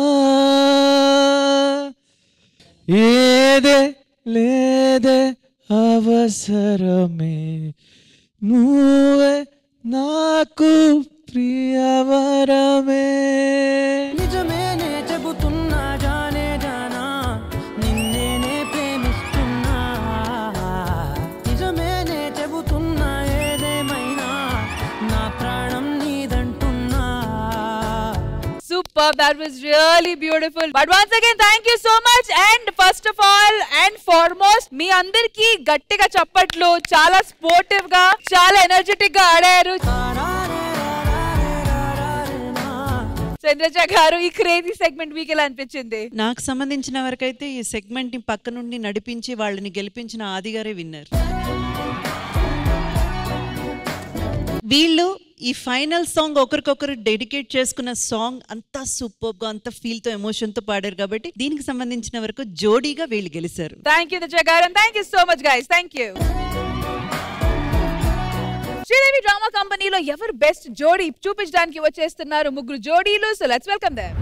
ఏదే లేదే అవసరమే నువ్వే నాకు ప్రియవరమే నిజమేనే చెబుతున్నా జానే జానా నిన్నేనే ప్రేమిస్తున్నా నిజమేనే చెబుతున్నా ఏదేమైనా నా ప్రాణం నీదంటున్నా Superb. That was really beautiful. But once again, thank you so much. And first of all, and foremost, మీ అందరికి గట్టిగా చప్పట్లు చాలా స్పోర్టివ్ గా చాలా ఎనర్జెటిక్ గా ఆడారు చంద్రజ గారు ఈ క్రేజీ సెగ్మెంట్ మీకు ఎలా అనిపించింది నాకు సంబంధించిన వరకైతే ఈ సెగ్మెంట్ ని పక్క నుండి నడిపించి వాళ్ళని గెలిపించిన ఆదిగారే విన్నర్ వీళ్ళు ఈ ఫైనల్ సాంగ్ ఒకరికొకరు డెడికేట్ చేసుకున్న సాంగ్ అంతా సూపర్ గా అంత ఫీల్ తో ఎమోషన్ తో పాడారు కాబట్టి దీనికి సంబంధించిన వరకు జోడీగా వీళ్ళు గెలిచారు థ్యాంక్ యూ దజ గారు thank you so much guys thank you Sridevi drama కంపెనీలో ఎవరు బెస్ట్ జోడీ చూపించడానికి వచ్చేస్తున్నారు ముగ్గురు జోడీలు సో లెట్స్ వెల్కమ్ దెమ్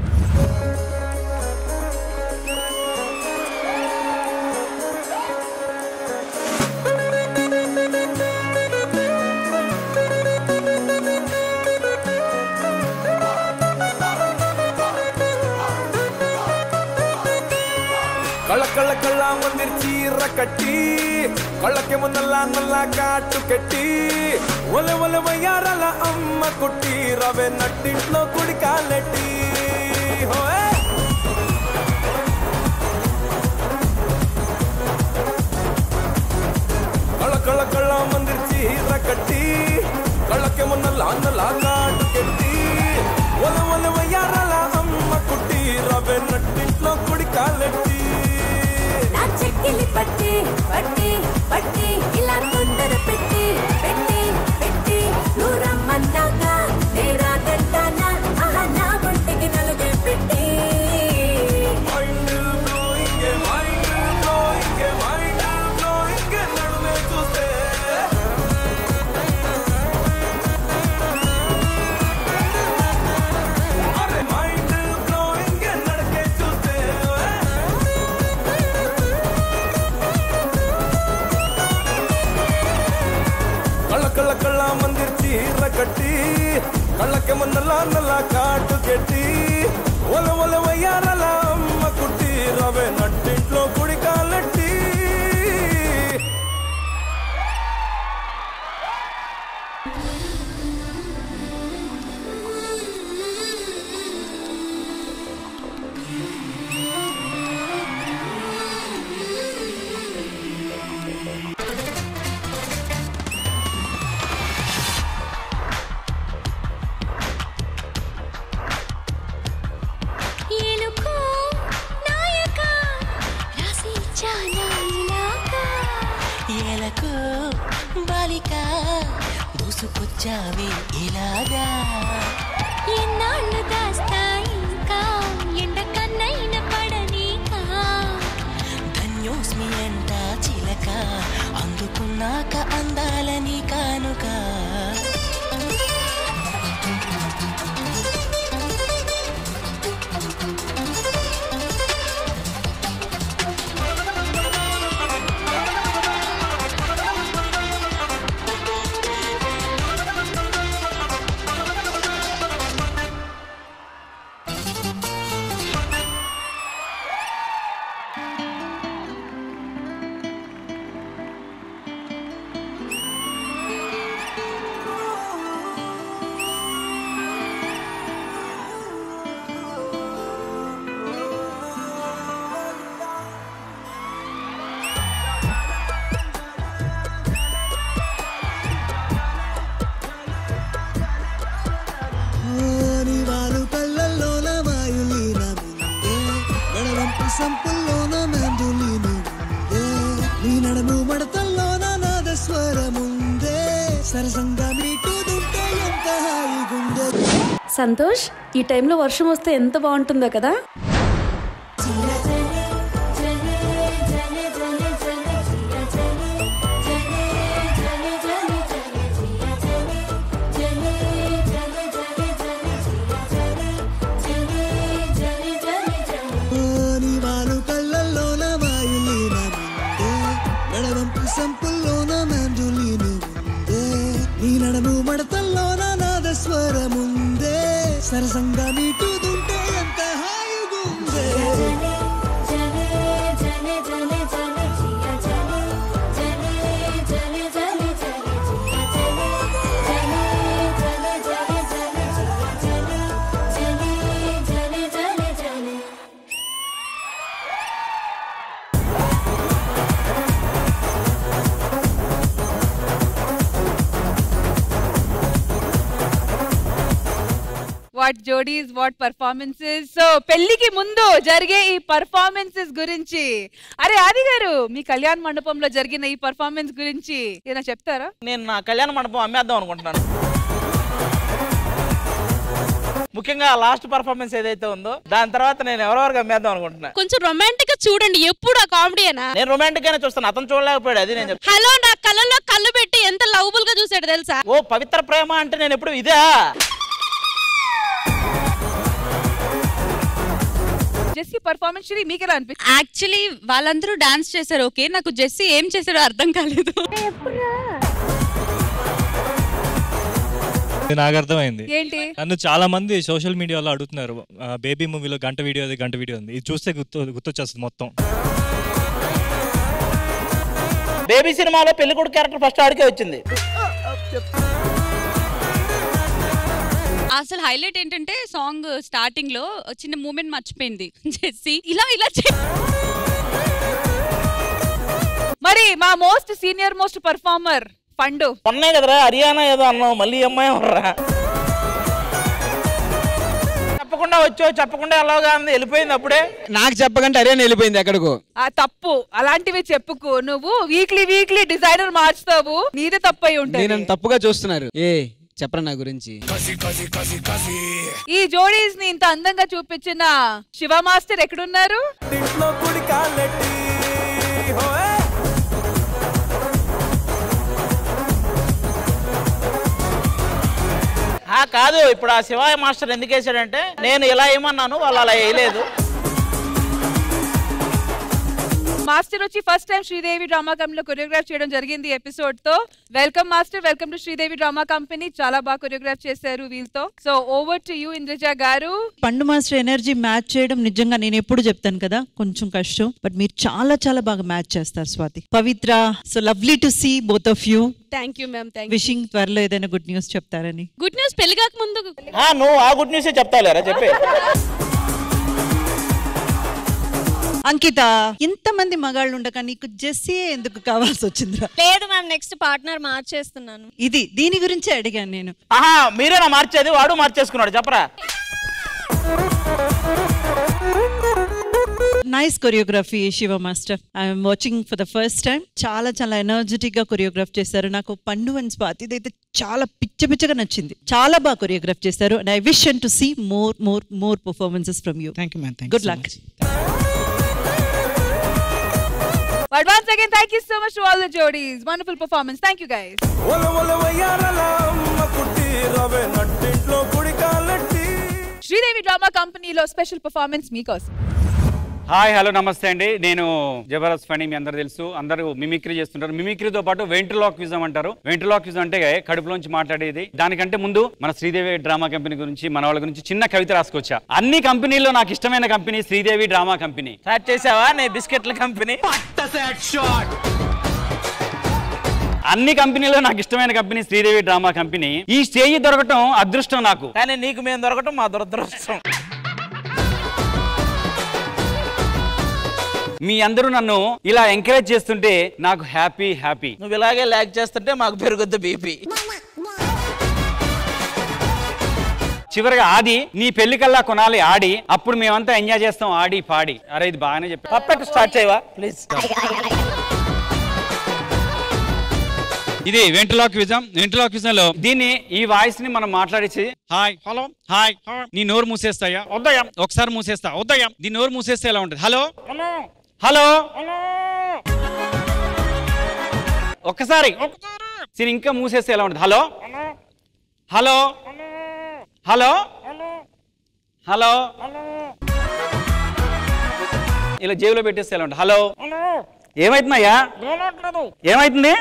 ಕಳ್ಳ ಕಳ್ಳ ಕಳ್ಳ ಮಂದಿರ್ ಚೀರ ಕಟ್ಟಿ ಕಳ್ಳಕ್ಕೆ ಮುನ್ನಲ್ಲ ನಲ್ಲ ಕಾಟು ಕೆಟ್ಟಿ ಒಲೆ ಒಲೆ వయ్యారల అమ్మ కుట్టి రవే నట్టింట్లో కుడి కాలెట్టి హోయ్ కళ్ళ కళ్ళ కళ్ళ మందిర్ చీర కట్టి కళ్ళಕ್ಕೆ మున్నಲ್ಲ నల్ల కాటు కెట్టి ఒల ఒల వయ్యారల అమ్మ కుట్టి రవే నట్టింట్లో కుడి కాలెట్టి నా చెక్కిలి పట్టి పట్టి పట్టి ఇలా తొందర పెట్టి పెట్టి పెట్టి నువ్వు రమ్మన్నాక నేరా తింటానా ఆహా నా ఒంటికి నలుగే పెట్టి mind blowing mind blowing mind blowing నడుమే చూస్తే అరే మైండ్ బ్లోయింగ్ నడకే చూస్తే కళ్ళ కళ్ళ కళ్ళ మందిర్ చీర కట్టి కళ్ళకి మున్నల నల్ల కాటు కెట్టి ఒల ఒల వయ్యారల అమ్మ కుట్టి రవే నట్టింట్లో కుడికాలెట్టి ఏలుకో నాయక రాసి చాలా ఇలాగా ఏలకు బాలిక దూసుకొచ్చావే ఇలాగా ఎన్నాళ్ళు దాస్తా ఇంకా ఎండ కన్నైన పడనీకా ధన్యోస్మి అంట చిలక అందుకున్నాక అందాలని కానుక వాలు కళ్ళల్లోన వాయులీన ముందే గడవంపు సంపుల్లోన మెందులీన ముందే నీ నడుము మడతల్లోన నాదస్వరముందే సరసంగా మీటుదుంటే ఎంత హాయిగుందే సంతోష్ ఈ టైంలో వర్షం వస్తే ఎంత బాగుంటుందో కదా నీ వాలు కళ్ళల్లోన వాయులీన ముందే గడవంపు సంపుల్లోన మెందులీన ముందే నీ నడుము మడతల్లోన నాదస్వరముందే సరసంగా మీటుదుంటే ఎంత హాయిగుందే వాట్ జోడీస్ వాట్ పర్ఫార్మెన్సెస్ సో పెళ్లికి ముందు జరిగే ఈ పర్ఫార్మెన్సెస్ గురించి అరే ఆది గారు మీ కళ్యాణ మండపంలో జరిగిన ఈ పర్ఫార్మెన్స్ గురించి ఏదైనా చెప్తారా నేను నా కళ్యాణ మండపం అమ్మేద్దాం అనుకుంటున్నాను ముఖ్యంగా లాస్ట్ పర్ఫార్మెన్స్ ఏదైతే ఉందో దాని తర్వాత నేను ఎవరెవరికి అమ్మేద్దాం అనుకుంటున్నా కొంచెం రొమాంటిక్ గా చూడండి ఎప్పుడు ఆ కామెడీనా నేను రొమాంటిక్ గానే చూస్తాను అతను చూడలేకపోయాడు అది నేను చెప్తాను హలో నా కళ్ళల్లో కళ్ళు పెట్టి ఎంత లవబుల్ గా చూసాడు తెలుసా ఓ పవిత్ర ప్రేమ అంటే నేను ఎప్పుడు ఇదే జెస్సీ పర్ఫార్మెన్స్ శ్రీ మీకు ఎలా అనిపించింది యాక్చువల్లీ వాళ్ళందరూ డాన్స్ చేశారు ఓకే నాకు జెస్సీ ఏం చేశాడో అర్థం కాలేదు ఇది నాకు అర్థమైంది ఏంటి నన్ను చాలా మంది సోషల్ మీడియాలో అడుగుతున్నారు బేబీ మూవీలో గంట వీడియో అది గంట వీడియో ఉంది ఇది చూస్తే గుర్తు గుర్తొచ్చేస్తుంది మొత్తం బేబీ సినిమాలో పెళ్లి కొడుకు క్యారెక్టర్ ఫస్ట్ ఆడికే వచ్చింది అసలు హైలైట్ ఏంటంటే సాంగ్ స్టార్టింగ్ లో చిన్న మూమెంట్ మర్చిపోయింది జెస్సీ ఇలా ఇలా చే- మరి మా మోస్ట్ సీనియర్ మోస్ట్ పర్ఫార్మర్ పండు ఉన్నాయి కదరా హర్యానా ఏదో అన్నావు మళ్ళీ ఈ అమ్మాయి ఎవర్రా చెప్పకుండా వచ్చో చెప్పకుండా ఎలాగా అంది వెళ్ళిపోయింది అప్పుడే నాకు చెప్పకంటే హర్యానా వెళ్ళిపోయింది ఎక్కడికో ఆ తప్పు అలాంటివి చెప్పుకో నువ్వు వీక్లీ వీక్లీ డిజైనర్ మార్చుతావు నీదే తప్పు అయి నేను ఉంటుంది తప్పుగా చూస్తున్నారు ఏ చెప్పరా నా గురించి ఈ జోడీస్ ని ఇంత అందంగా చూపించిన శివ మాస్టర్ ఎక్కడున్నారు ఇంట్లో కుడి కాలెట్టి హోయ్ ఆ కాదు ఇప్పుడు ఆ శివాయ మాస్టర్ ఎందుకు వేసాడంటే నేను ఇలా ఏమన్నాను వాళ్ళు అలా వేయలేదు మాస్టర్ వచ్చి ఫస్ట్ టైం శ్రీదేవి డ్రామా కంపెనీలో కొరియోగ్రాఫ్ చేయడం జరిగింది ఎపిసోడ్ తో welcome master welcome to Sridevi drama company చాలా బాగా కొరియోగ్రాఫ్ చేశారు వీళ్ళతో so over to you Indraja గారు పండు మాస్టర్ ఎనర్జీ మ్యాచ్ చేయడం నిజంగా నేను ఎప్పుడు చెప్తాను కదా కొంచెం కష్టం బట్ మీరు చాలా చాలా బాగా మ్యాచ్ చేస్తారు Swathi Pavitra so lovely to see both of you thank you ma'am thank wishing త్వరలో ఏదైనా గుడ్ న్యూస్ చెప్తారని గుడ్ న్యూస్ పెళ్లి కాక ముందు ఆ, నువ్వు ఆ గుడ్ న్యూసే చెప్తాలేరా చెప్పే అంకిత ఇంతమంది మగాళ్ళు ఉండక నీకు జెస్సీ ఎందుకు కావాల్సి వచ్చిందిరా లేదు మ్యామ్ నెక్స్ట్ పార్ట్నర్ మార్చేస్తున్నాను ఇది దీని గురించే అడిగాను నేను ఆహా మీరేనా మార్చేది వాడు మార్చేసుకున్నాడు చెప్పరా nice choreography Shiva master I'm watching for the first time చాలా చాలా ఎనర్జెటిక్ గా కొరియోగ్రాఫ్ చేశారు నాకు పండు అండ్ స్వాతి ఇదైతే చాలా పిచ్చ పిచ్చగా నచ్చింది చాలా బాగా కొరియోగ్రాఫ్ చేశారు and I wish to see more more more performances from you thank you ma'am good luck But once again, thank you so much to all the Jodis. Wonderful performance. Thank you guys. ఒల ఒల వయ్యారల అమ్మ కుట్టి రవే నట్టింట్లో కుడికాలట్టి Sridevi drama కంపెనీలో special performance మీకోసం హాయ్ హలో నమస్తే అండి నేను జబర్దస్త్ ఫణి మీ అందరు తెలుసు అందరూ మిమిక్రీ చేస్తుంటారు మిమిక్రీతో పాటు వెంట్రలాక్విజం అంటారు వెంట్రలాక్విజం అంటే కడుపులోంచి మాట్లాడేది దానికంటే ముందు మన శ్రీదేవి డ్రామా కంపెనీ గురించి మన వాళ్ళ గురించి చిన్న కవిత రాసుకొచ్చా అన్ని కంపెనీల్లో నాకు ఇష్టమైన company Sridevi drama company start చేసావా నీ బిస్కెట్ల కంపెనీ అన్ని కంపెనీలో నాకు ఇష్టమైన కంపెనీ శ్రీదేవి డ్రామా కంపెనీ ఈ స్టేజ్ దొరకటం అదృష్టం నాకు కానీ నీకు మేము దొరకటం మా దురదృష్టం మీ అందరూ నన్ను ఇలా ఎంకరేజ్ చేస్తుంటే నాకు హ్యాపీ హ్యాపీ నువ్వు ఇలాగే ల్యాక్ చేస్తుంటే మాకు పెరుగుద్ది బీపీ చివరిగా ఆది నీ పెళ్లికల్లా కొనాలి ఆడి అప్పుడు మేమంతా ఎంజాయ్ చేస్తాం ఆడి పాడి అరే ఇది బాగానే చెప్పి పప్పెట్ స్టార్ట్ చేయవా ప్లీజ్ ఇది వెంట్రలాక్విజం వెంట్రలాక్విజం లో దీన్ని ఈ వాయిస్ ని మనం మాట్లాడేసి హాయ్ హలో హాయ్ నీ నోరు మూసేస్తాయా వద్దయ్యా ఒకసారి మూసేస్తా వద్దయ్యా నీ నోరు మూసేస్తే ఎలా ఉంటుంది హలో హలో ఒక్కసారి సరే ఇంకా మూసేస్తే ఎలా ఉంటుంది హలో హలో హలో హలో ఇలా జేబులో పెట్టేస్తే ఎలా ఉంటుంది హలో ఏమైతుందయ్యా ఏమైతుంది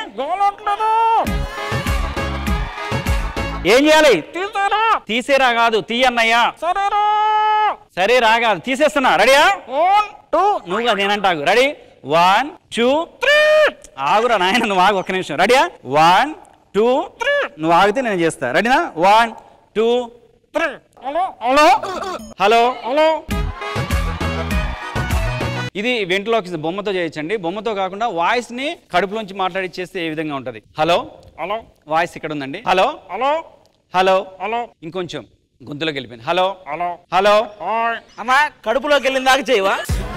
ఏం చేయాలి తీసేరా కాదు తీయన్నయ్యా సరే రా కాదు తీసేస్తున్నా రెడీయా టూ నువ్వు కాదు నేనంటాగు రెడీ వన్ టూ త్రీ ఆగురా నాయన నువ్వు ఆగు ఒక్క నిమిషం రెడీయా వన్ టూ నువ్వు ఆగితే నేను చేస్తా రెడీనా one two three hello hello hello hello ఇది వెంట్లోకి బొమ్మతో చేయొచ్చండి బొమ్మతో కాకుండా వాయిస్ ని కడుపులోంచి మాట్లాడి చేస్తే ఏ విధంగా ఉంటది హలో హలో వాయిస్ ఇక్కడ ఉందండి హలో హలో హలో హలో ఇంకొంచెం గొంతులోకి వెళ్ళిపోయింది హలో హలో హలో అమ్మా కడుపులోకి వెళ్ళిన దాకా చేయవా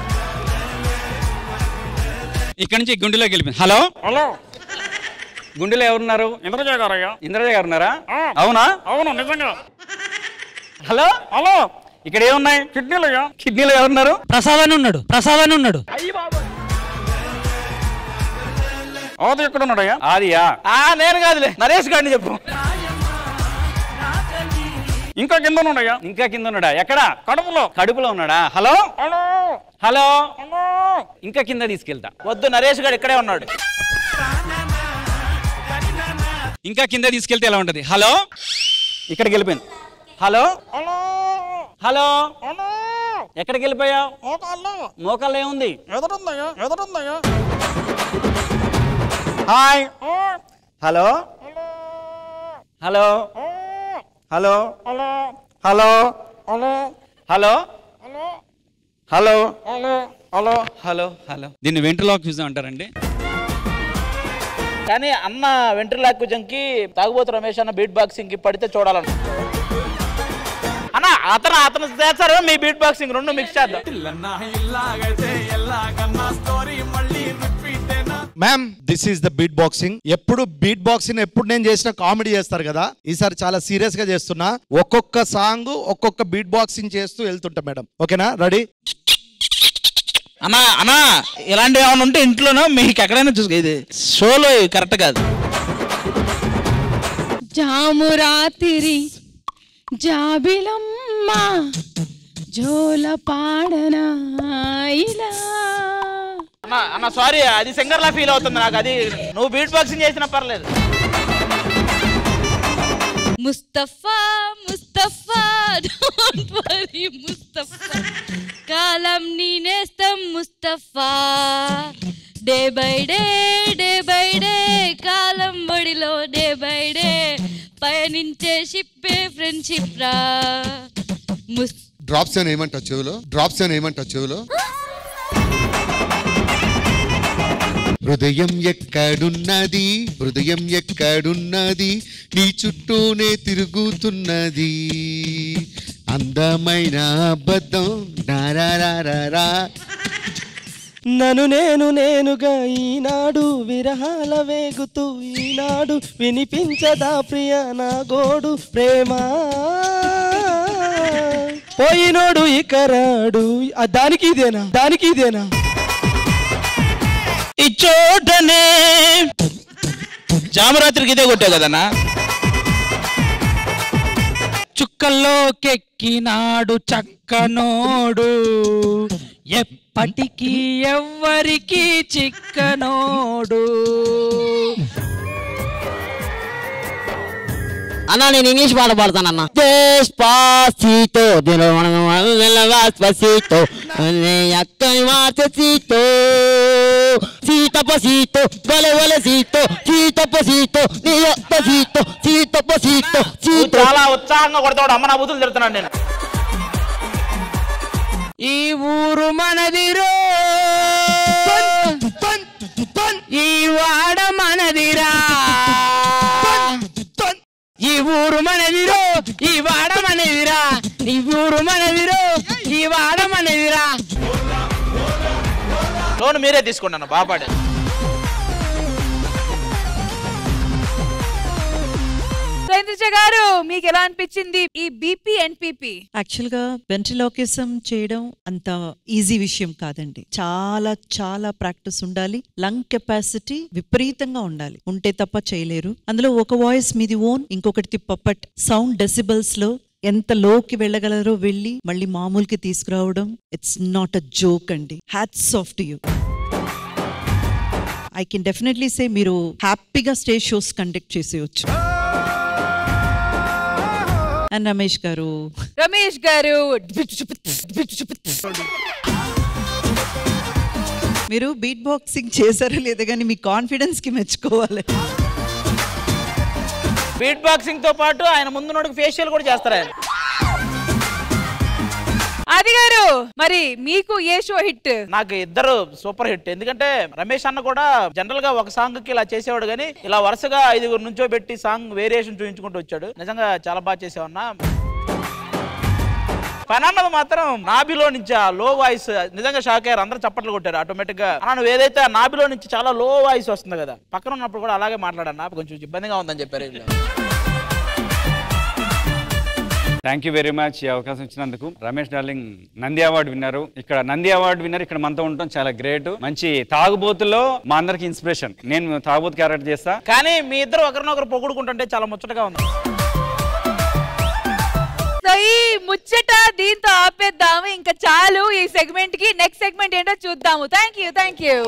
ఇక్కడ నుంచి గుండెలోకి వెళ్ళిపోయింది హలో హలో గుండెలో ఎవరున్నారు ఇంద్రజయ గారయ్యా ఇంద్రజయ గారు ఉన్నారా అవునా అవును నిజంగా హలో హలో ఇక్కడ ఏమున్నాయి కిడ్నీలు కిడ్నీలో ఎవరున్నారు ప్రసాద్ అని ఉన్నాడు ప్రసాద్ అని ఉన్నాడు ఆది ఎక్కడ ఉన్నాడయ్యా ఆదియా ఆ నేను కాదులే నరేష్ గారిని చెప్పు ఇంకా కింద ఉన్నాడయ్యా ఇంకా కింద ఉన్నాడా ఎక్కడ కడుపులో కడుపులో ఉన్నాడా హలో హలో హలో ఇంకా కింద తీసుకెళ్తా వద్దు నరేష్ గారు ఇక్కడే ఉన్నాడు ఇంకా కింద తీసుకెళ్తే ఎలా ఉంటది హలో ఇక్కడికి వెళ్ళిపోయింది హలో హలో ఎక్కడికి వెళ్ళిపోయావు మోకాల్లో ఏముంది ఎదురుందయ్యా ఎదురుందయ్యా hi hello hello hello hello hello hello hello hello hello hello దీన్ని వెంట్రలాక్విజం అంటారండి కానీ అన్న వెంట్రలాక్విజన్ కి తాగుబోతు రమేష్ అన్న బీట్ బాక్సింగ్ కి పడితే చూడాలను అన్న అతను అతను చేస్తారు మీ బీట్ బాక్సింగ్ రెండు మిక్స్ చేద్దాం ma'am this is the beat boxing ఎప్పుడు బీట్ బాక్సింగ్ ఎప్పుడు నేను చేసిన కామెడీ చేస్తారు కదా ఈసారి చాలా సీరియస్ గా చేస్తున్నా ఒక్కొక్క సాంగ్ ఒక్కొక్క బీట్ బాక్సింగ్ చేస్తూ వెళ్తుంటా మేడం ఓకేనా రెడీ అన్నా అన్నా ఇలాంటివి ఏమైనా ఉంటే ఇంట్లోనో మీకు ఎక్కడైనా చూసుకో ఇది షోలో కరెక్ట్ కాదు జాము రాత్రి జాబిలమ్మ జోల పాడనా ఇలా అన్న అన్న సారీ అది సింగర్ లా ఫీల్ అవుతుంది నాకు అది నువ్వు బీట్ బాక్సింగ్ చేసినా పర్లేదు ముస్తఫా ముస్తఫా డోంట్ వరీ ముస్తఫా కాలం నేనేస్తాం Mustafa day by day day by day కాలం బడిలో డే బై డే పయనించే షిప్పే ఫ్రెండ్షిప్ రా ముస్ డ్రాప్స్ అని ఏమంటావు చెవులో డ్రాప్స్ అని ఏమంటావు చెవులో హృదయం ఎక్కడున్నది హృదయం ఎక్కడున్నది నీ చుట్టూనే తిరుగుతున్నది అందమైన అబద్ధం డారారారా నన్ను నేను నేనుగా ఈనాడు విరహాల వేగుతూ ఈనాడు వినిపించదా ప్రియ నా గోడు ప్రేమ పోయినోడు ఇకరాడు ఆ దానికి ఇదేనా దానికి ఇదేనా ఈ చోటనే జామరాత్రికి ఇదే కొట్టావు కదన్నా చుక్కల్లోకెక్కినాడు చక్కనోడు ఎప్పటికీ ఎవ్వరికి చిక్కనోడు అన్నా నేను ఇంగ్లీష్ పాట పాడతానన్నా Despacito, de lo de la despacito, de aquel matecito, cito pasito, vale valecito, cito pasito, ni yo pasito, cito pasito, నువ్వు cito. చాలా ఉత్సాహంగా కొడతాడు అమ్మ నా బుద్ధులు తిడుతున్నాను నేను ఈ ఊరు మనదిరో ఈ వాడ మనదిరా ఈ ఊరు మనదిరో ఈ వాడ మనదిరా ఈ ఊరు మనదిరో ఈ వాడ మనదిరా లోన్ మీరే తీసుకోండి అన్న బాపాడే సైంతిష గారు మీకు ఎలా అనిపించింది ఈ బీపీ ఎన్పిపి యాక్చువల్గా వెంట్రిలోకిజం చేయడం అంత ఈజీ విషయం కాదండి చాలా చాలా ప్రాక్టీస్ ఉండాలి లంగ్ కెపాసిటీ విపరీతంగా ఉండాలి ఉంటే తప్ప చేయలేరు అందులో ఒక వాయిస్ మీది ఓన్ ఇంకొకటి పప్పట్ సౌండ్ డెసిబల్స్ లో ఎంత లోకి వెళ్ళగలరో వెళ్ళి మళ్ళీ మామూలుకి తీసుకురావడం ఇట్స్ నాట్ అ జోక్ అండి hats off to you I can definitely say మీరు హ్యాపీగా స్టేజ్ షోస్ కండక్ట్ చేసేయచ్చు అండ్ రమేష్ గారు రమేష్ గారు మీరు బీట్ బాక్సింగ్ చేశారో లేదో కానీ మీ కాన్ఫిడెన్స్ కి మెచ్చుకోవాలి బీట్ బాక్సింగ్ తో పాటు ఆయన ముందు నోటికి ఫేషియల్ కూడా చేస్తారు ఆయన అది గారు మరి మీకు ఏ షో హిట్ నాకు ఇద్దరు సూపర్ హిట్ ఎందుకంటే రమేష్ అన్న కూడా జనరల్ గా ఒక సాంగ్ కి ఇలా చేసేవాడు కానీ ఇలా వరుసగా ఐదుగురు నుంచో పెట్టి సాంగ్ వేరియేషన్ చూపించుకుంటూ వచ్చాడు నిజంగా చాలా బాగా చేసేవన్నా పని అన్నది మాత్రం నాభిలో నుంచి ఆ లో వాయిస్ నిజంగా షాక్ అయ్యారు అందరూ చప్పట్లు కొట్టారు ఆటోమేటిక్ గా అన్న నువ్వు ఏదైతే ఆ నాభిలో నుంచి చాలా లో వాయిస్ వస్తుంది కదా పక్కన ఉన్నప్పుడు కూడా అలాగే మాట్లాడన్నా కొంచెం ఇబ్బందిగా ఉందని చెప్పారు వీళ్ళు. థ్యాంక్ యూ వెరీ మచ్ ఈ అవకాశం ఇచ్చినందుకు రమేష్ డార్లింగ్ నంది అవార్డు విన్నారు ఇక్కడ నంది అవార్డు విన్నర్ ఇక్కడ మనతో ఉండటం చాలా గ్రేట్ మంచి తాగుబోతులో మా అందరికి ఇన్స్పిరేషన్ నేను తాగుబోతు క్యారెక్టర్ చేస్తా కానీ మీ ఇద్దరు ఒకరినొకరు పొగుడుకుంటుంటే చాలా ముచ్చటగా ఉంది సో ఈ ముచ్చట దీంతో ఆపేద్దాము ఇంకా చాలు ఈ సెగ్మెంట్ కి నెక్స్ట్ సెగ్మెంట్ ఏంటో చూద్దాము థ్యాంక్ యూ థ్యాంక్ యూ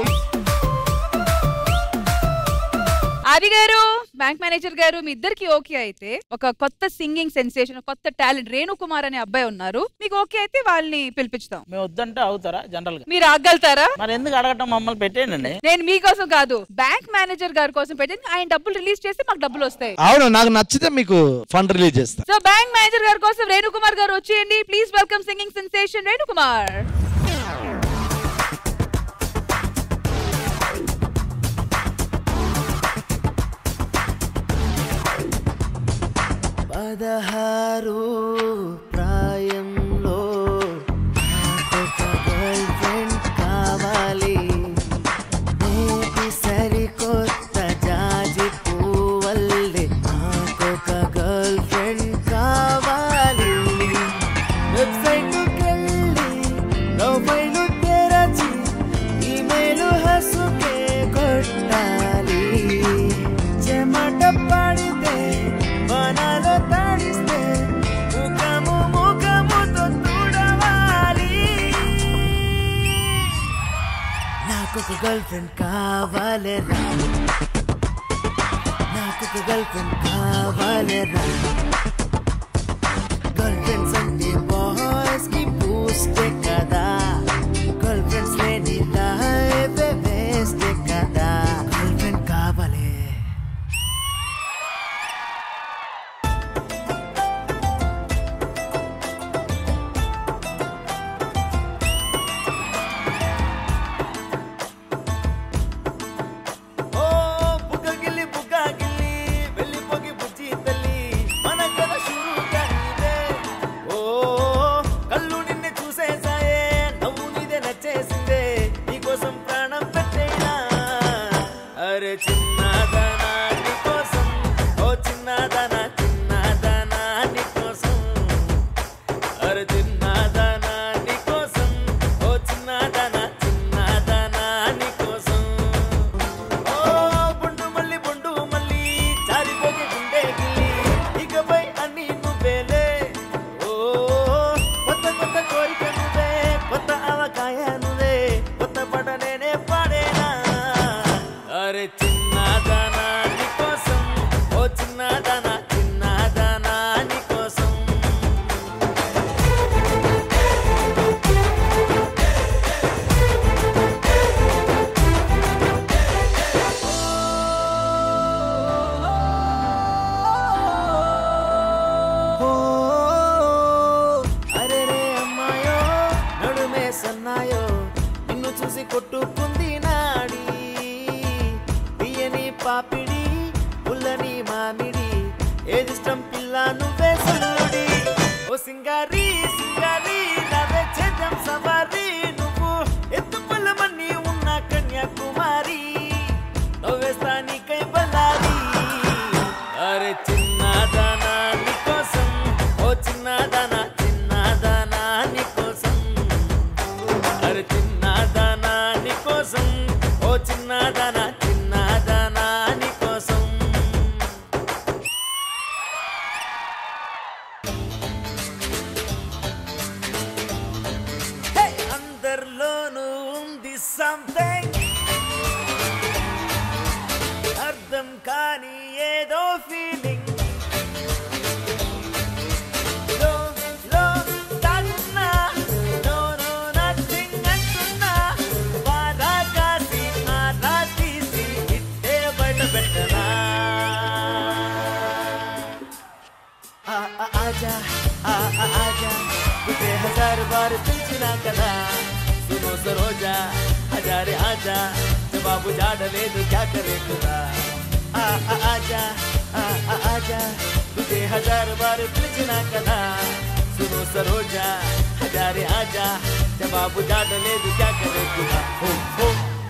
ఆది గారు బ్యాంక్ మేనేజర్ గారు మీ ఇద్దరికి ఓకే అయితే ఒక కొత్త సింగింగ్ సెన్సేషన్ కొత్త టాలెంట్ రేణు కుమార్ అనే అబ్బాయి ఉన్నారు మీకు ఓకే అయితే వాళ్ళని పిలిపించుతాం మేము వద్దంటే అవుతారా జనరల్ గా మీరు ఆగలుగుతారా మరి ఎందుకు అడగటం మమ్మల్ని పెట్టేయండి నేను మీకోసం కాదు బ్యాంక్ మేనేజర్ గారి కోసం పెట్టింది ఆయన డబ్బులు రిలీజ్ చేస్తే మాకు డబ్బులు వస్తాయి అవును నాకు నచ్చితే మీకు ఫండ్ రిలీజ్ చేస్తా సో బ్యాంక్ మేనేజర్ గారి కోసం రేణు కుమార్ గారు వచ్చేయండి please welcome singing sensation Renu Kumar పదహారు ప్రాయంలో నాకొక గర్ల్ ఫ్రెండ్ కావాలి నేటి సరికొత్త జాజి పువ్వల్లే నాకొక గర్ల్ ఫ్రెండ్ కావాలి వెబ్సైట్కెళ్ళి ప్రొఫైలు తెరచి ఈమెయిల్ హసుకే కొట్టాలి చెమట పడితే వనాలు తడిస్తే ముఖము గర్ల్ ఫ్రెండ్ కావాలేరా నాకు ఒక గర్ల్ ఫ్రెండ్ కావాలేరా గర్ల్ ఫ్రెండ్స్ అంటే బాయ్స్ కి బూస్టే కదా గర్ల్ ఫ్రెండ్స్ లేని లైఫ్ వేస్టే కదా గర్ల్ ఫ్రెండ్ కావాలే ఓ బుగ్గగిల్లి బుగ్గగిల్లి వెళ్ళిపోగి బుజ్జి తల్లి మన కథ షురుగా నీదే ఓ కళ్ళు నిన్ను చూసేసాయే నవ్వు నీదే నచ్చేసిందే నీకోసం ప్రాణం పెట్టేనా అరే చిన్నదనా నీకోసం ఓ చిన్నదనా చిన్నదనా నీకోసం అరే చిన్నదనా నీకోసం ఓ చిన్నదనా చిన్నదనా నీకోసం ఓ బొండు మల్లి బొండు మల్లి జారిపోగే గుండె గిల్లి ఇకపై అన్ని నువ్వేలే ఓ కొత్త కొత్త కోరిక నువ్వే కొత్త అవకాయ నువ్వే కొత్త పడ నేనే పాడేనా అరే చిన్నదానా నీకోసం ఓ చిన్నదానా చిన్నదానా నీకోసం ఓ అరే రే అమ్మాయో నడుమే సన్నాయో నిన్ను చూసి కొట్టుకుంది నాడి తీయని పాపిడి పుల్లని మామిడి ఏదిష్టం పిల్ల నువ్వే సల్లుడి ఓ సింగారి సింగారి నవే చేద్దాం సవారి నువ్వు ఎత్తు పొలమని ఉన్న కన్యాకుమారి నవ్వేస్తా నీకై బలారి అరే చిన్నదానా నీకోసం ఓ చిన్నదానా చిన్నదానా నీకోసం అరే చిన్నదానా నీకోసం ఓ చిన్నదానా చిన్నదానా నీకోసం హే, అందరిలోనూ ఉంది సంథింగ్ అర్థం కాని ఏదో ఫీలింగ్ ఆజా ఆ ఆ ఆజా तुझे हजार बार పిలిచినా కదా सुनो सरोजा हजारे आजा जवाब जाडలేదు क्या करे खुदा आ आ आजा आ आ आजा तुझे हजार बार పిలిచినా కదా सुनो सरोजा हजारे आजा जवाब जाडలేదు क्या करे खुदा ओ ओ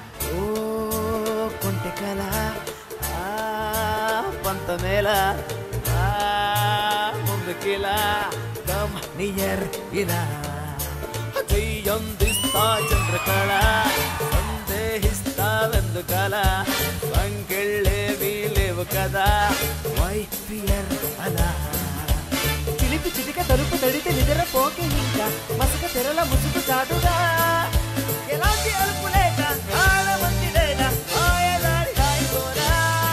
ఓ కొంటె కల ఆ పంతమేల ఆ ముందుకిలా కమ్ నియర్ ఇలా చెయ్యందిస్తా చంద్రకళ సందేహిస్తావెందుకల సంకెళ్ళేవి లేవు కదా వైఫియర్ అలా చిలిపి చిటిక తలుపు తడితే నిద్ర పోకే ఇంకా మసక తెరల ముసుగు చాటుగా ఎలాంటి అలుపు లేక ఆడమంది లేక ఆయలాడి హాయిగోరా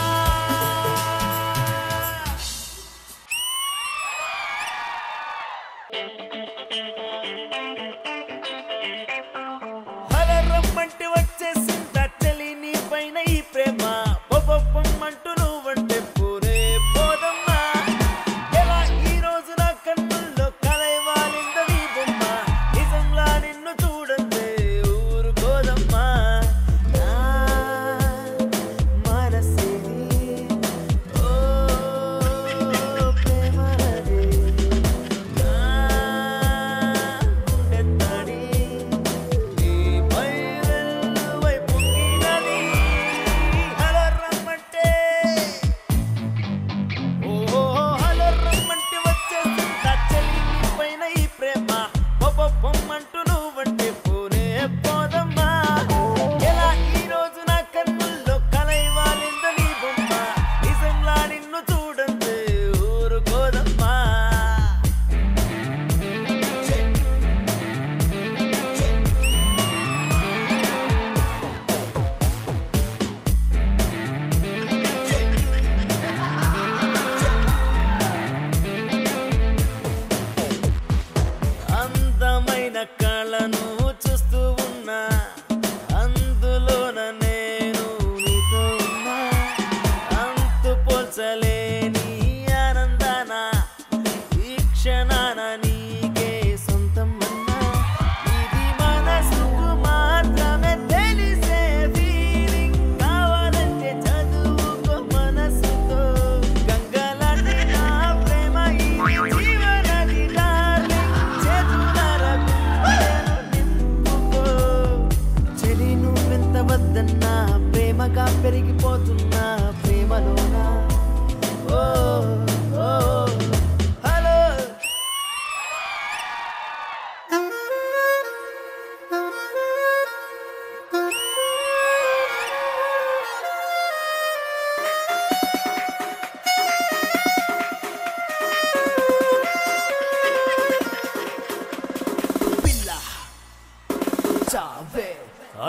హరరమ్మంటే వచ్చేసింద చలి నీ పైన ఈ ప్రేమ బొబ్బొమ్మంటూ నువ్వంటే పూరే పోదమ్మా ఎలా ఈ రోజు నా కన్నుల్లో కలైవాలింద నీ బొమ్మ నిజంలా నిన్ను చూడంతే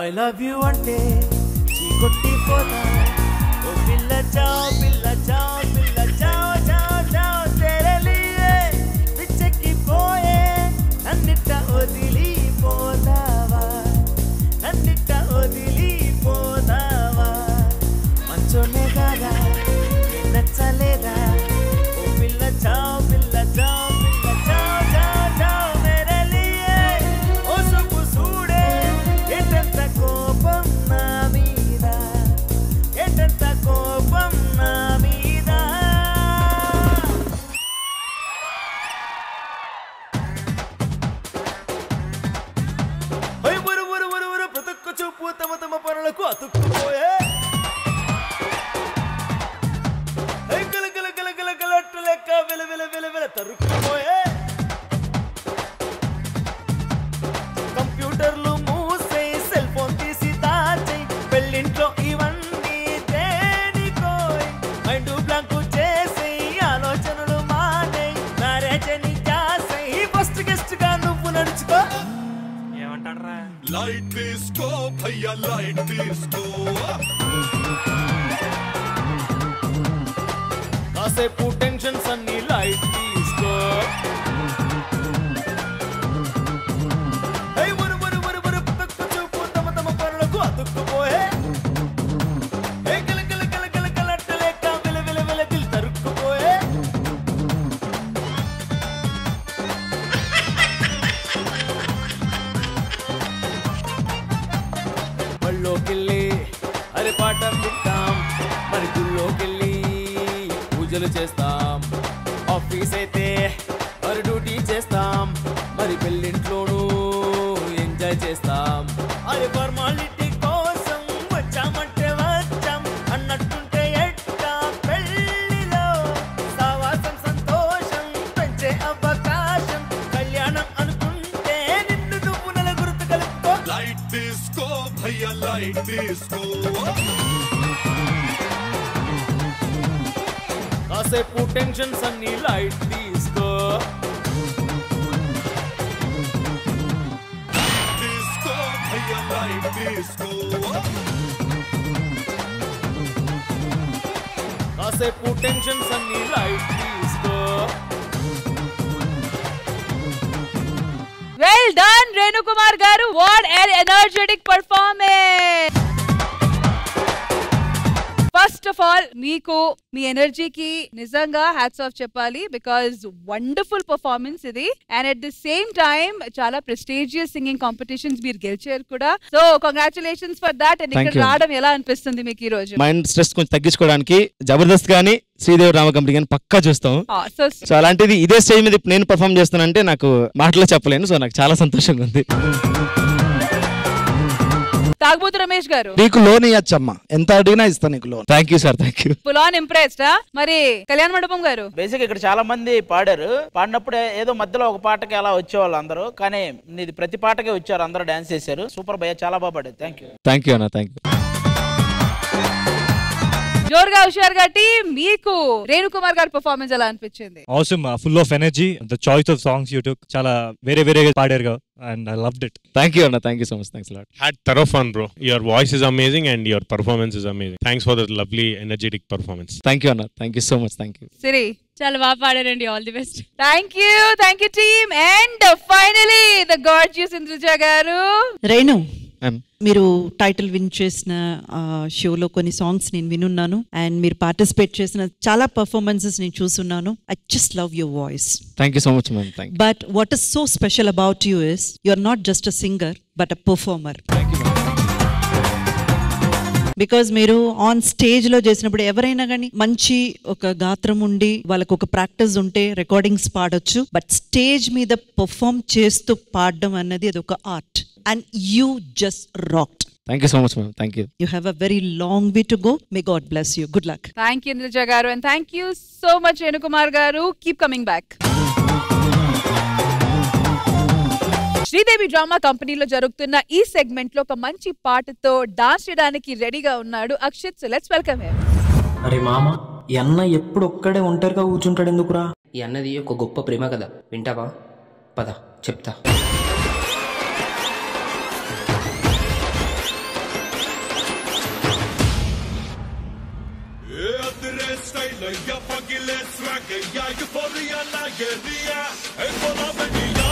ఐ లవ్ యూ అంటే చీకొట్టి పోతా ఓ పిల్ల చావ్ పిల్ల చావ్ పిల్ల చావ్ చావ్ చావ్ తెరలియే పిచ్చెక్కి పోయే నన్నిట్ట వదిలిపోతావా నన్నిట్ట వదిలిపోతావా మంచోనే కాదా నచ్చలేదా ఓ పిల్ల చావ్ పిల్ల చావ్ పిల్ల చావ్ చావ్ చావ్ మెరలియే ఓ సొప్పు సూడే ఎటంత కోపం నా మీద ఎటంత కోపం నా మీద ఓయ్ ఉరు ఉరు ఉరు ఉరు ప్రతుక్కు చూపు తమ తమ పనులకు అతుక్కుపోయే ఓయ్ గల గల గల గల గలట్టు లెక్క వెల వెల వెల వెల తరుక్కుపోయే కంప్యూటర్లు మూసే సెల్ ఫోన్ తీసి దాచేయ్ పెళ్ళింట్లో ఇవన్నీ దేనికోయ్ మైండ్ బ్లాంకు చేసేయ్ ఆలోచనలు మానేయ్ మ్యారేజ్ అని చేసేయ్ ఫస్ట్ గెస్ట్ గా నువ్వు నడుచుకో ఏమంటాడ్రా లైట్ తీసుకో భయ్యా లైట్ తీసుకో కాసేపు టెన్షన్స్ అన్ని లైట్ తీసుకో ఏయ్ ఉరు ఉరు ఉరు ఉరు పుతుక్కు చూపు తమ తమ పనులకు అతుక్కుపోయే ఏయ్ గల గల గల గల గలట్ట లెక్క విల విల విల దిల్ తరుక్కుపోయే బళ్ళోకెళ్ళి అరే పాట వింటాం మరి గుళ్ళోకెళ్ళి పూజలు చేస్తాం ఆఫీస్ అయితే మరి డ్యూటీ చేస్తాం మరి పెళ్ళింట్లోనూ ఎంజాయ్ చేస్తాం అరే ఫార్మాలిటీ కోసం వచ్చామంటే వచ్చాం అన్నట్టుంటే ఎట్టా పెళ్ళిలో సావాసం సంతోషం పెంచే అవకాశం కళ్యాణం అనుకుంటే నిన్ను నువ్వు నలుగురుతు కలుపుకో లైట్ తీసుకో భయ్యా లైట్ తీసుకో కాసేపు టెన్షన్స్ అన్ని లైట్ తీసుకో తీసుకో భయ్యా లైట్ తీసుకో కాసేపు టెన్షన్స్ అన్ని లైట్ తీసుకో వెల్ డన్ రేణుకుమార్ గారు what an energetic performance first of all మీకు మీ ఎనర్జీకి నిజంగా హ్యాట్స్ ఆఫ్ చెప్పాలి బికాజ్ వండర్ఫుల్ పర్ఫార్మెన్స్ ఇది and at the same time చాలా ప్రెస్టీజియస్ సింగింగ్ కాంపిటీషన్స్ మీరు గెలిచారు కూడా so congratulations for that and Thank ఇక్కడ you. రావడం ఎలా అనిపిస్తుంది మీకు ఈ రోజు మైండ్ స్ట్రెస్ కొంచెం తగ్గించుకోవడానికి జబర్దస్త్ కానీ శ్రీదేవి రామ కంపెనీ కానీ పక్కా చూస్తాం సో సో అలాంటిది ఇదే స్టేజ్ మీద ఇప్పుడు నేను పర్ఫామ్ చేస్తానంటే నాకు మాటలో చెప్పలేను సో నాకు చాలా సంతోషంగా ఉంది తాగుబోతు రమేష్ గారు నీకు లోన్ ఇవ్వచ్చమ్మా ఎంత అడిగినా ఇస్తాను నీకు loan thank you sir thank you full on impressed మరి కళ్యాణ మండపం గారు బేసిక్ ఇక్కడ చాలా మంది పాడారు పాడినప్పుడు ఏదో మధ్యలో ఒక పాటకి అలా వచ్చేవాళ్ళు అందరూ కానీ ఇది ప్రతి పాటకే వచ్చారు అందరూ డాన్స్ చేశారు సూపర్ భయ్య చాలా బాగా పాడారు థ్యాంక్ యూ థ్యాంక్ యూ అన్న థ్యాంక్ యూ జోరుగా హుషారు గట్టి మీకు రేణుకుమార్ గారి పర్ఫార్మెన్స్ ఎలా అనిపించింది awesome uh, full of energy the choice of songs you took చాలా వేరే వేరే పాడారు and i loved it thank you అన్న thank you so much thanks lot Had thorough fun, bro. Your voice is amazing and your performance is amazing. Thanks for the lovely, energetic performance. Thank you అన్న thank you so much thank you Siri చాలా బాగా పాడారండి all the best thank you thank you team and finally the gorgeous Indraja గారు రేణు మీరు title win చేసిన ఆ, షోలో కొన్ని సాంగ్స్ నేను వినున్నాను అండ్ మీరు పార్టిసిపేట్ చేసిన చాలా పర్ఫార్మెన్సెస్ నేను చూస్తున్నాను I just love your voice thank you so much ma'am thank but what is so special about you is you are not just a singer but a performer because మీరు on stage లో చేసినప్పుడు ఎవరైనా కానీ మంచి ఒక గాత్రం ఉండి వాళ్ళకు ఒక ప్రాక్టీస్ ఉంటే రికార్డింగ్స్ పాడొచ్చు బట్ స్టేజ్ మీద పర్ఫామ్ చేస్తూ పాడడం అన్నది అది ఒక art and you just rocked thank you so much ma'am thank you you have a very long way to go may God bless you good luck thank you Indraja గారు and thank you so much Renukumar గారు keep coming back Sridevi drama కంపెనీలో జరుగుతున్న ఈ segment లో ఒక మంచి పాటతో dance చేయడానికి రెడీగా ఉన్నాడు Akshith so let's welcome him అరే మామ ఈ అన్న ఎప్పుడు ఒక్కడే ఒంటరిగా కూర్చుంటాడు ఎందుకురా ఈ అన్నది ఒక గొప్ప ప్రేమ కథ వింటావా పద చెప్తా నయ్య పగిలే స్వాగ్ యా యుఫోరియా నా ఏరియా ఏ పోలా బనియా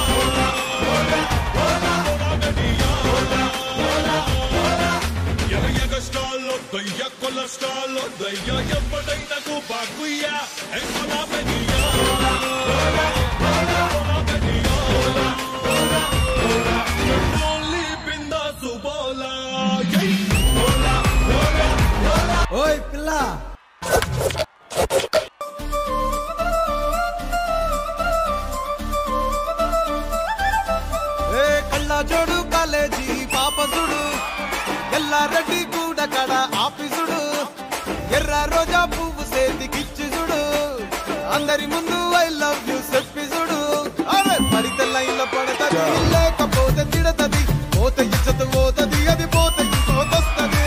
ఎగ ఎగ స్టాల్ దయ్య కొలెస్ట్రాల్ దయ్య ఎప్పుడైనా బాగుయ్యా ఏ పోలా బనియా ఓన్లీ బిందాసు బోలా ఓయ్ పిల్ల ఏ కళ్ళ జోడు కాలేజీ పాపసుడు ఎల్లారెడ్డి కూడా కడ ఆఫీసుడు ఎర్ర రోజా పువ్వు సేతికిచ్చి చూడు అందరి ముందు ఐ లవ్ యూ చెప్పి చూడు అరే పడితే లైన్లో పడతది లేకపోతే తిడతది పోత ఇచ్చత పోతది అది పోత ఇంకోతొస్తది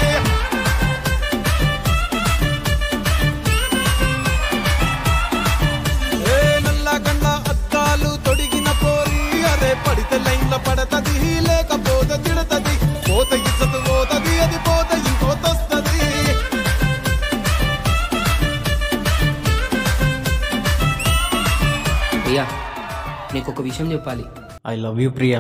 ఏ నల్ల కళ్ళ అద్దాలు తొడిగిన పోరి అరే పడితే లైన్లో పడతది లేకపోతే తిడతది పోత ఇచ్చత పోతది అది పోత ఇంకోతొస్తది ప్రియా నీకు ఒక విషయం చెప్పాలి ఐ లవ్ యూ ప్రియా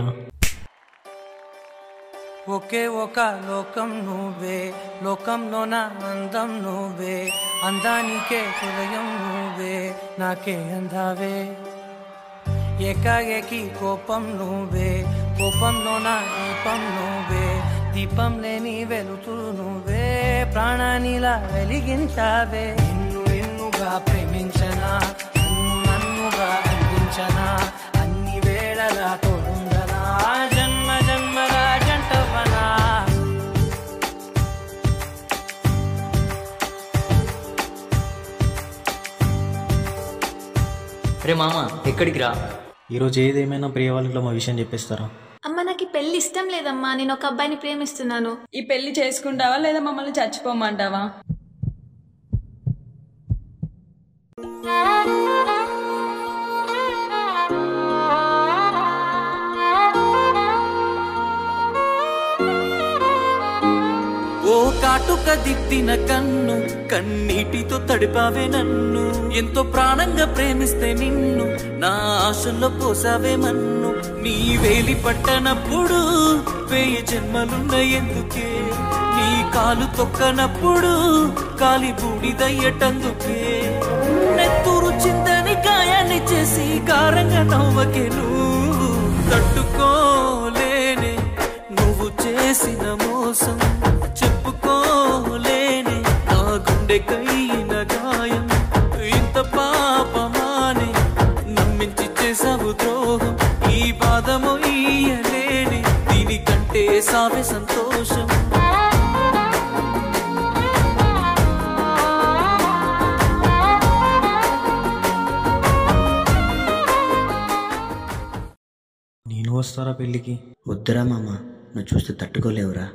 ఒకే ఒక లోకం నువ్వే లోకంలో నా అందం నువ్వే అందానికే హృదయం నువ్వే నాకే అందావే ఏకాఏకి కోపం నువ్వే కోపంలో నా దీపం నువ్వే దీపం లేని వెలుతురు నువ్వే ప్రాణానిలా వెలిగించావే నిన్ను నిన్నుగా ప్రేమించనా నన్ను నన్నుగా అందించనా అన్ని వేళలా తోడుండనా జన్మ జన్మల జంటవనా రే మామ ఎక్కడికి రా ఈరోజు ఏదేమైనా ప్రియ వాళ్ళలో మా విషయం చెప్పేస్తారా అమ్మ నాకు ఈ పెళ్లి ఇష్టం లేదమ్మా నేను ఒక అబ్బాయిని ప్రేమిస్తున్నాను ఈ పెళ్లి చేసుకుంటావా లేదా మమ్మల్ని చచ్చిపోమంటావా ఓ కాటుక దిద్దిన కన్ను కన్నీటితో తడిపావే నన్ను ఎంతో ప్రాణంగా ప్రేమిస్తే నిన్ను నా ఆశల్లో పోసావే మన్ను నీ వేలి పట్టనప్పుడు వేయి జన్మలున్న ఎందుకే నీ కాలు తొక్కనప్పుడు కాలి బూడిదయ్యటందుకే నెత్తూరు చిందని గాయాన్ని చేసి కారంగా నవ్వకే నువ్వు తట్టుకోలేనే నువ్వు చేసిన మోసం చెప్పుకోలేనే నా గుండె కైన గాయం ఇంత పాపమానే నమ్మించి చేసావు ద్రోహం ఈ బాధము ఇయ్యలేని దీనికంటే సావే సంతోషం నేను వస్తారా పెళ్ళికి వద్దురా మామ నువ్వు చూస్తే తట్టుకోలేవురా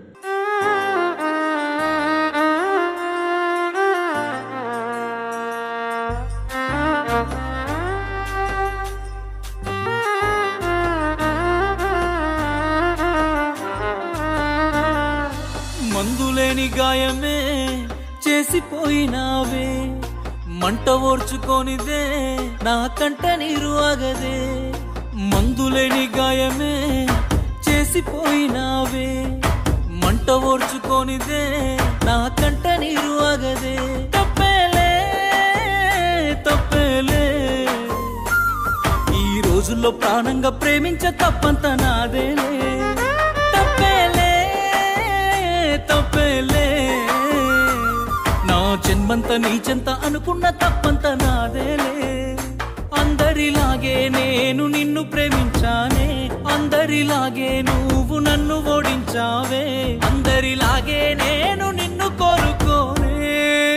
మందులేని గాయమే చేసిపోయినావే మంట ఓర్చుకోనిదే నా కంట నీరు ఆగదే మందులేని గాయమే చేసిపోయినావే మంట ఓర్చుకోనిదే నా కంట నీరు ఆగదే తప్పేలే తప్పేలే ఈ రోజుల్లో ప్రాణంగా ప్రేమించ తప్పంత నాదేలే తప్పేలే తప్పేలే నా జన్మంత నీ చెంత అనుకున్న తప్పంత నాదేలే అందరిలాగే నేను నిన్ను ప్రేమించానే అందరిలాగే నువ్వు నన్ను ఓడించావే అందరిలాగే నేను నిన్ను కోరుకోనే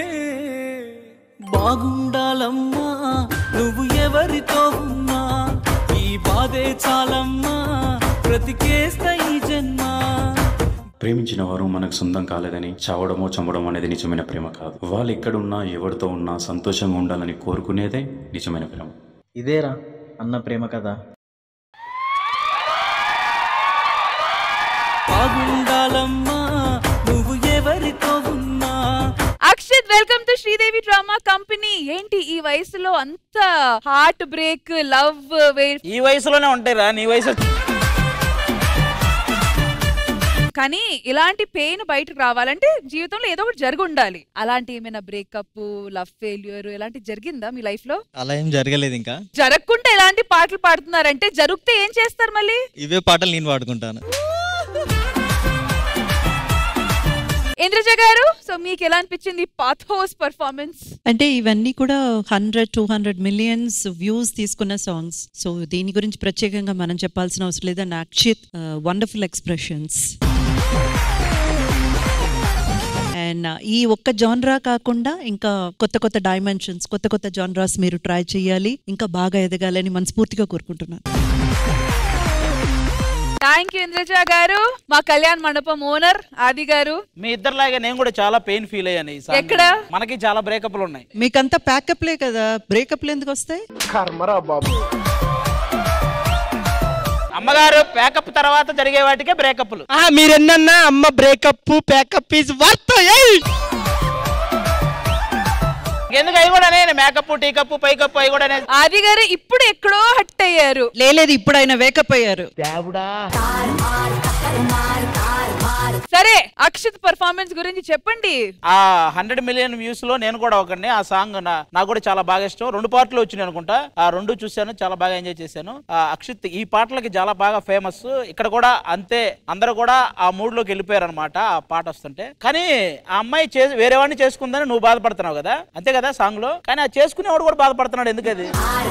బాగుండాలమ్మా నువ్వు ఎవరితో ఉన్నా ఈ బాధే చాలమ్మా బ్రతికేస్తా ఈ జన్మ ప్రేమించిన వారు మనకు సొంతం కాలేదని చావడమో చంపడం అనేది నిజమైన ప్రేమ కాదు వాళ్ళు ఎక్కడున్నా ఎవరితో ఉన్నా సంతోషంగా ఉండాలని కోరుకునేదే నిజమైన ప్రేమ ఇదేరా అన్న ప్రేమ కదా బాగుండాలమ్మా నువ్వు ఎవరితో ఉన్నా Akshara Akshith welcome to Sridevi drama company ఏంటి ఈ వయసులో అంత హార్ట్ బ్రేక్ లవ్ ఈ వయసులోనే ఉంటాయిరా నీ వయసు కానీ ఇలాంటి పెయిన్ బయటకు రావాలంటే జీవితంలో ఏదో ఒకటి జరిగి ఉండాలి అలాంటి ఏమైనా బ్రేకప్ లవ్ ఫెయిల్యూర్ ఇలాంటి జరిగిందా మీ లైఫ్ లో అలా ఏం జరగలేదు ఇంకా జరగకుండా ఎలాంటి పాటలు పాడుతున్నారంటే జరిగితే ఏం చేస్తారు మళ్ళీ ఇవే పాటలు నేను పాడుకుంటాను ఇంద్రజ గారు సో మీకు ఎలా అనిపించింది పాథోస్ పర్ఫార్మెన్స్ అంటే ఇవన్నీ కూడా hundred two hundred millions views తీసుకున్న సాంగ్స్ సో దీని గురించి ప్రత్యేకంగా మనం చెప్పాల్సిన అవసరం లేదు and Akshith wonderful expressions and ఈ ఒక్క జాన్రా కాకుండా ఇంకా కొత్త కొత్త డైమెన్షన్స్ కొత్త కొత్త జాన్రాస్ మీరు ట్రై చేయాలి ఇంకా బాగా ఎదగాలని మనస్ఫూర్తిగా కోరుకుంటున్నాను థ్యాంక్ యూ ఇంద్రజ గారు మా కళ్యాణ్ మండపం ఓనర్ ఆది గారు మీ ఇద్దరిలాగే నేను కూడా చాలా పెయిన్ ఫీల్ అయ్యాను ఈ song. ఎక్కడ? మనకి చాలా బ్రేకప్లు ఉన్నాయి మీకంతా ప్యాకప్లే కదా బ్రేకప్లు ఎందుకు వస్తాయి కర్మరా బాబు అమ్మగారు ప్యాకప్ తర్వాత జరిగే వాటికే బ్రేకప్లు ఆ, మీరెన్నన్నా అమ్మ బ్రేకప్ ప్యాకప్ ఈజ్ వర్త్ ఎందుకు అవి కూడా నేను మేకప్ టీకప్ పైకప్ అవి కూడా నేను ఆది గారు ఇప్పుడు ఎక్కడో హట్ అయ్యారు లేదు ఇప్పుడు ఆయన వేకప్ అయ్యారు సరే అక్షిత్ పర్ఫార్మెన్స్ గురించి చెప్పండి ఆ హండ్రెడ్ మిలియన్ వ్యూస్ లో నేను కూడా ఒకరిని ఆ సాంగ్ నా- నాకు కూడా చాలా బాగా ఇష్టం రెండు పాటలు వచ్చినాయి అనుకుంటా ఆ రెండు చూశాను చాలా బాగా ఎంజాయ్ చేశాను ఆ అక్షిత్ ఈ పాటలకి చాలా బాగా ఫేమస్ ఇక్కడ కూడా అంతే అందరూ కూడా ఆ మూడ్ లోకి వెళ్ళిపోయారు అనమాట ఆ పాట వస్తుంటే కానీ ఆ అమ్మాయి చే వేరే వాడిని చేసుకుందని నువ్వు బాధపడుతున్నావు కదా అంతే కదా సాంగ్ లో కానీ ఆ చేసుకునేవాడు కూడా బాధపడుతున్నాడు ఎందుకది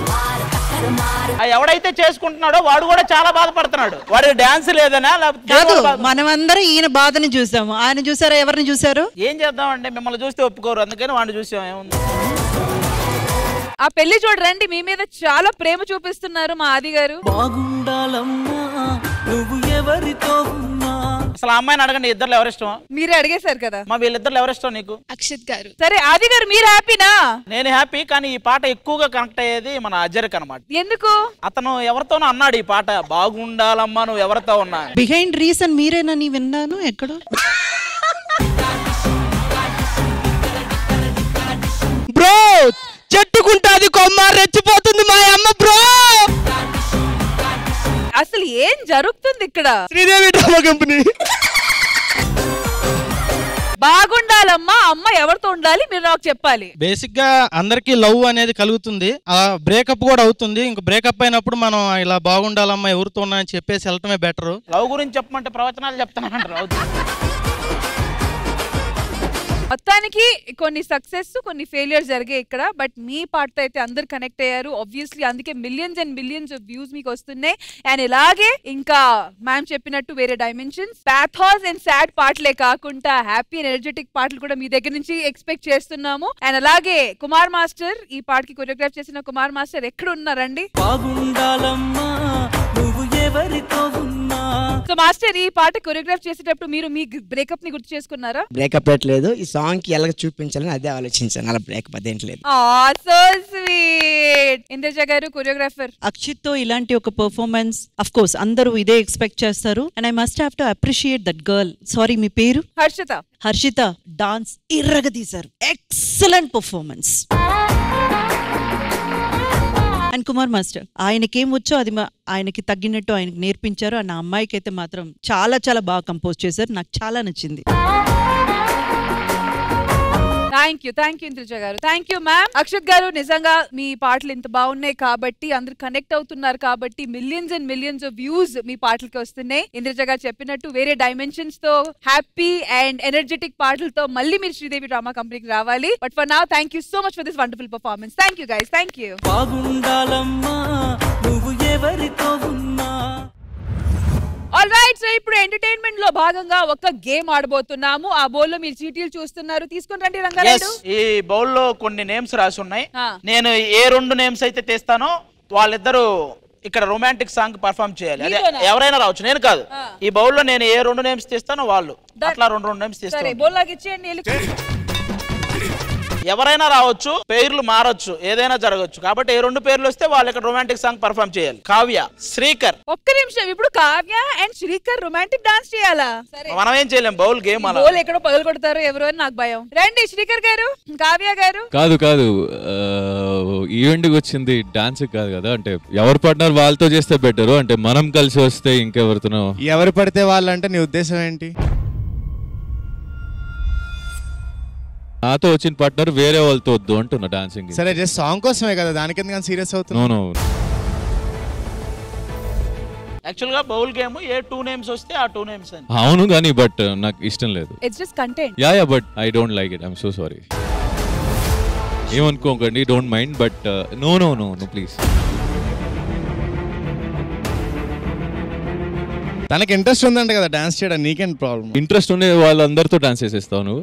ఆ ఎవడైతే చేసుకుంటున్నాడో వాడు కూడా చాలా బాధపడుతున్నాడు వాడి డాన్స్ లేదనా లేకపోతే కాదు దేవుడు బాధ- మనమందరం ఈయన బాధని చూసాము ఆయన చూసారా ఎవరిని చూసారు ఏం చేద్దామంటే మిమ్మల్ని చూస్తే ఒప్పుకోరు అందుకని వాడిని చూసాం ఏముంది ఆ పెళ్లి చూడరండి మీ మీద చాలా ప్రేమ చూపిస్తున్నారు మా ఆది గారు బాగుండాలమ్మా నువ్వు ఎవరితో ఉన్నా అసలు ఆ అమ్మాయిని అడగండి ఇద్దరు ఎవరిష్టం మీరే అడిగేశారు కదా మా వీళ్ళిద్దరు ఎవరిష్టం నీకు అక్షిత్ గారు సరే ఆది గారు మీరు హ్యాపీనా నేను హ్యాపీ కానీ ఈ పాట ఎక్కువగా కనెక్ట్ అయ్యేది మన అజరక్ అనమాట ఎందుకు అతను ఎవరితోనో అన్నాడు ఈ పాట బాగుండాలమ్మా నువ్వు ఎవరితో ఉన్నా అని. బిహైండ్ రీజన్ మీరేనని విన్నాను ఎక్కడో బ్రో చెట్టుకుంటాది కొమ్మ రెచ్చిపోతుంది మా అమ్మ బ్రో అసలు ఏం జరుగుతుంది ఇక్కడ శ్రీదేవి డ్రామా కంపెనీ బాగుండాలమ్మా అమ్మ ఎవరితో ఉండాలి మీరు నాకు చెప్పాలి బేసిక్ గా అందరికి లవ్ అనేది కలుగుతుంది ఆ బ్రేకప్ కూడా అవుతుంది ఇంక బ్రేకప్ అయినప్పుడు మనం ఇలా బాగుండాలమ్మా ఎవరితో ఉన్నా అని చెప్పేసి వెళ్ళటమే బెటర్ లవ్ గురించి చెప్పమంటే ప్రవచనాలు చెప్తానంటారు అవుతుంది మొత్తానికి కొన్ని సక్సెస్ కొన్ని ఫెయిలియర్ జరిగాయి ఇక్కడ బట్ మీ పాటతో అయితే అందరు కనెక్ట్ అయ్యారు ఆబ్వియస్లీ అందుకే millions and millions of views మీకు వస్తున్నాయి అండ్ ఇలాగే ఇంకా మ్యామ్ చెప్పినట్టు వేరే డైమెన్షన్స్ ప్యాథాస్ అండ్ సాడ్ పాటలే కాకుండా హ్యాపీ ఎనర్జెటిక్ పాటలు కూడా మీ దగ్గర నుంచి ఎక్స్పెక్ట్ చేస్తున్నాము అండ్ అలాగే కుమార్ మాస్టర్ ఈ పాటకి కొరియోగ్రాఫ్ చేసిన కుమార్ మాస్టర్ ఎక్కడ ఉన్నారండి బాగుండాలమ్మా నువ్వు ఎవరితో ఉన్నా సో మాస్టర్ ఈ పాట కొరియోగ్రాఫ్ చేసేటప్పుడు మీరు మీ బ్రేకప్ ని గుర్తు చేసుకున్నారా బ్రేకప్ లేదు ఈ సాంగ్ కి ఎలా చూపించాలని అదే ఆలోచించాను అలా బ్రేకప్ అదేంటి లేదు సో స్వీట్ ఇంద్రజ గారు కొరియోగ్రాఫర్ అక్షిత్ తో ఇలాంటి ఒక పర్ఫార్మెన్స్ అఫ్ కోర్స్ అందరూ ఇదే ఎక్స్పెక్ట్ చేస్తారు and I must have to appreciate that girl sorry మీ పేరు హర్షిత హర్షిత డాన్స్ ఇర్రగ తీశారు excellent performance and Kumar master ఆయనకేం వచ్చో అది మా- ఆయనకి తగ్గినట్టు ఆయనకి నేర్పించారు అండ్ ఆ అమ్మాయికి అయితే మాత్రం చాలా చాలా బాగా కంపోజ్ చేశారు నాకు చాలా నచ్చింది thank you thank you Indraja గారు థ్యాంక్ యూ మ్యామ్ అక్షత్ గారు నిజంగా మీ పాటలు ఇంత బాగున్నాయి కాబట్టి అందరు కనెక్ట్ అవుతున్నారు కాబట్టి millions and millions of views మీ పాటలకి వస్తున్నాయి ఇంద్రజ గారు చెప్పినట్టు వేరే డైమెన్షన్స్ తో హ్యాపీ అండ్ ఎనర్జెటిక్ పాటలతో మళ్ళీ మీరు శ్రీదేవి డ్రామా కంపెనీకి రావాలి బట్ ఫర్ నా thank you so much for this wonderful performance thank you guys thank you బాగుండాలమ్మా నువ్వు ఎవరితో ఉన్నా ఆల్ రైట్ సో ఇప్పుడు ఎంటర్టైన్మెంట్ లో భాగంగా ఒక గేమ్ ఆడబోతున్నాము ఆ బోల్ లో మీరు చీటీలు చూస్తున్నారు తీసుకుని రండి రంగారాయుడు Yes, ఈ బౌల్లో కొన్ని నేమ్స్ రాసి ఉన్నాయి ఆ. నేను ఏ రెండు నేమ్స్ అయితే తీస్తానో వాళ్ళిద్దరూ ఇక్కడ రొమాంటిక్ సాంగ్ పర్ఫామ్ చేయాలి అదే నీతోనా? ఎవరైనా రావచ్చు నేను కాదు ఆ. ఈ బౌల్లో నేను ఏ రెండు నేమ్స్ తీస్తానో వాళ్ళు అట్లా రెండు రెండు నేమ్స్ సరే తీస్తాను బోల్ లాగా ఇచ్చేయండి వెళ్ళి. ఎవరైనా రావచ్చు పేర్లు మారొచ్చు ఏదైనా జరగచ్చు కాబట్టి ఏ రెండు పేర్లు వస్తే వాళ్ళు ఇక్కడ రొమాంటిక్ సాంగ్ పర్ఫామ్ చేయాలి కావ్య శ్రీకర్ ఒక్క నిమిషం ఇప్పుడు Kavya and Srikar romantic dance చేయాలా సరే మనం ఏం చేయలేం బౌల్ గేమ్ అలా గోల్ ఎక్కడో పగలు కొడతారు ఎవరు అని నాకు భయం రండి శ్రీకర్ గారు కావ్య గారు కాదు కాదు ఈవెంట్కి వచ్చింది డాన్స్ కాదు కదా అంటే ఎవరి పార్ట్నర్ వాళ్ళతో చేస్తే బెటర్ అంటే మనం కలిసి వస్తే ఇంకెవరితోనో ఎవరు పడితే వాళ్ళంటే నీ ఉద్దేశం ఏంటి నాతో వచ్చిన పార్ట్నర్ వేరే వాళ్ళతో వద్దు అంటున్నా డాన్సింగ్ సరే జస్ట్ సాంగ్ కోసమే కదా దానికి ఎందుకు సీరియస్ నో అవుతున్నావు నో యాక్చువల్ గా బౌల్ గేమ్ ఏ టూ నేమ్స్ వస్తే ఆ టూ నేమ్స్ అని అవును కానీ బట్ నాకు ఇష్టం లేదు it's just content yeah yeah but I don't like it I'm so sorry ఏమనుకోకండి don't mind but no no no no please తనకి ఇంట్రెస్ట్ ఉందంట కదా డాన్స్ చేయడం నీకేం ప్రాబ్లం ఇంట్రెస్ట్ ఉండే వాళ్ళందరితో డాన్స్ చేసేస్తావు నువ్వు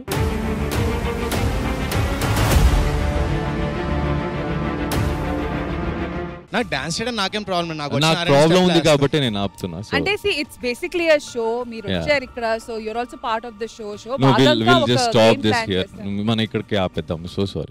నాకు డాన్స్ చేయడం నాకేం ప్రాబ్లం నాకు వచ్చిన నాకు ఆరేడు ప్రాబ్లం steps ఉంది వేస్తా. కాబట్టి నేను ఆపుతున్నా సో అంటే see it's basically a show మీరు Yeah. వచ్చారు ఇక్కడ so you're also part of the show show no will భాగంగా విల్ ఒక just stop game this plan here చేశారు. మనం ఇక్కడికి ఆపేద్దాం సో సారీ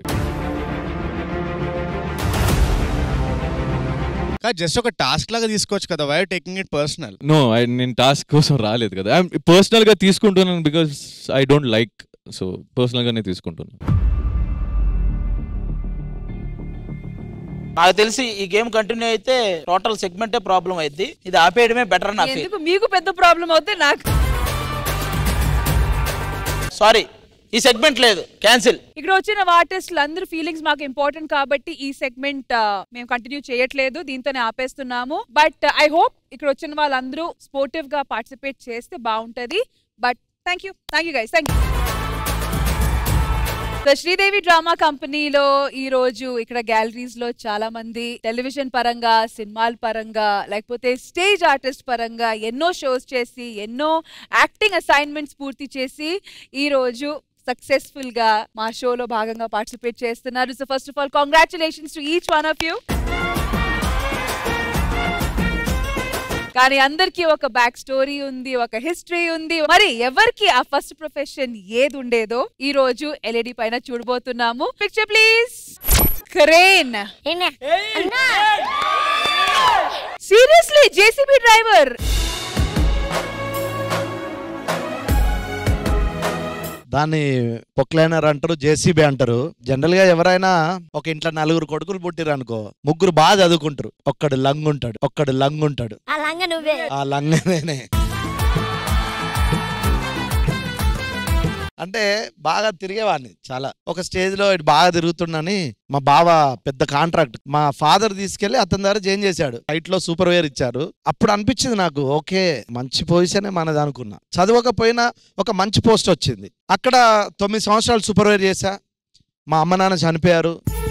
కాదు జస్ట్ ఒక టాస్క్ లాగా తీసుకోవచ్చు కదా why taking it personal no I నేను టాస్క్ కోసం రాలేదు కదా పర్సనల్ గా తీసుకుంటున్నాను because I don't like so personal గానే తీసుకుంటున్నాను నాకు తెలిసి ఈ గేమ్ కంటిన్యూ అయితే టోటల్ సెగ్మెంటే ప్రాబ్లం అయింది ఇది ఆపేయడమే బెటర్ నా ఫీల్ ఎందుకు మీకు పెద్ద ప్రాబ్లం అవుతే నాకు సారీ ఈ సెగ్మెంట్ లేదు క్యాన్సిల్ ఇక్కడ వచ్చిన ఆర్టిస్టులు అందరూ ఫీలింగ్స్ మాకు ఇంపార్టెంట్ కాబట్టి ఈ సెగ్మెంట్ మేము కంటిన్యూ చేయట్లేదు దీంతోనే ఆపేస్తున్నాము బట్ ఐ హోప్ ఇక్కడ వచ్చిన వాళ్ళందరూ స్పోర్టివ్ గా పార్టిసిపేట్ చేస్తే బాగుంటది but thank you thank you guys thank you so Sridevi drama కంపెనీలో ఈ రోజు ఇక్కడ గ్యాలరీస్ లో చాలా మంది టెలివిజన్ పరంగా సినిమాల పరంగా లేకపోతే స్టేజ్ ఆర్టిస్ట్ పరంగా ఎన్నో షోస్ చేసి ఎన్నో యాక్టింగ్ అసైన్మెంట్స్ పూర్తి చేసి ఈ రోజు సక్సెస్ఫుల్ గా మా షోలో భాగంగా పార్టిసిపేట్ చేస్తున్నారు so first of all congratulations to each one of you కానీ అందరికీ ఒక బ్యాక్ స్టోరీ ఉంది ఒక హిస్టరీ ఉంది మరి ఎవరికి ఆ ఫస్ట్ ప్రొఫెషన్ ఏది ఉండేదో ఈ రోజు ఎల్ఈడి పైన చూడబోతున్నాము picture please crane seriously JCB driver దాన్ని పొక్లైనర్ అంటారు జేసీబీ అంటారు జనరల్ గా ఎవరైనా ఒక ఇంట్లో నలుగురు కొడుకులు పుట్టిరు అనుకో ముగ్గురు బాగా చదువుకుంటారు ఒక్కడు లంగ్ ఉంటాడు ఒక్కడు లంగ్ ఉంటాడు ఆ లంగ నువ్వే ఆ లంగనేనే అంటే బాగా తిరిగేవాడిని చాలా ఒక స్టేజ్ లో ఇటు బాగా తిరుగుతున్నాని మా బావ పెద్ద కాంట్రాక్ట్ మా ఫాదర్ తీసుకెళ్లి అతని దగ్గర చేంజ్ చేశాడు సైట్ లో సూపర్వేర్ ఇచ్చారు అప్పుడు అనిపించింది నాకు ఓకే మంచి పొజిషనే మనది అనుకున్నా చదవకపోయినా ఒక మంచి పోస్ట్ వచ్చింది అక్కడ తొమ్మిది సంవత్సరాలు సూపర్వేర్ చేశా మా అమ్మ నాన్న చనిపోయారు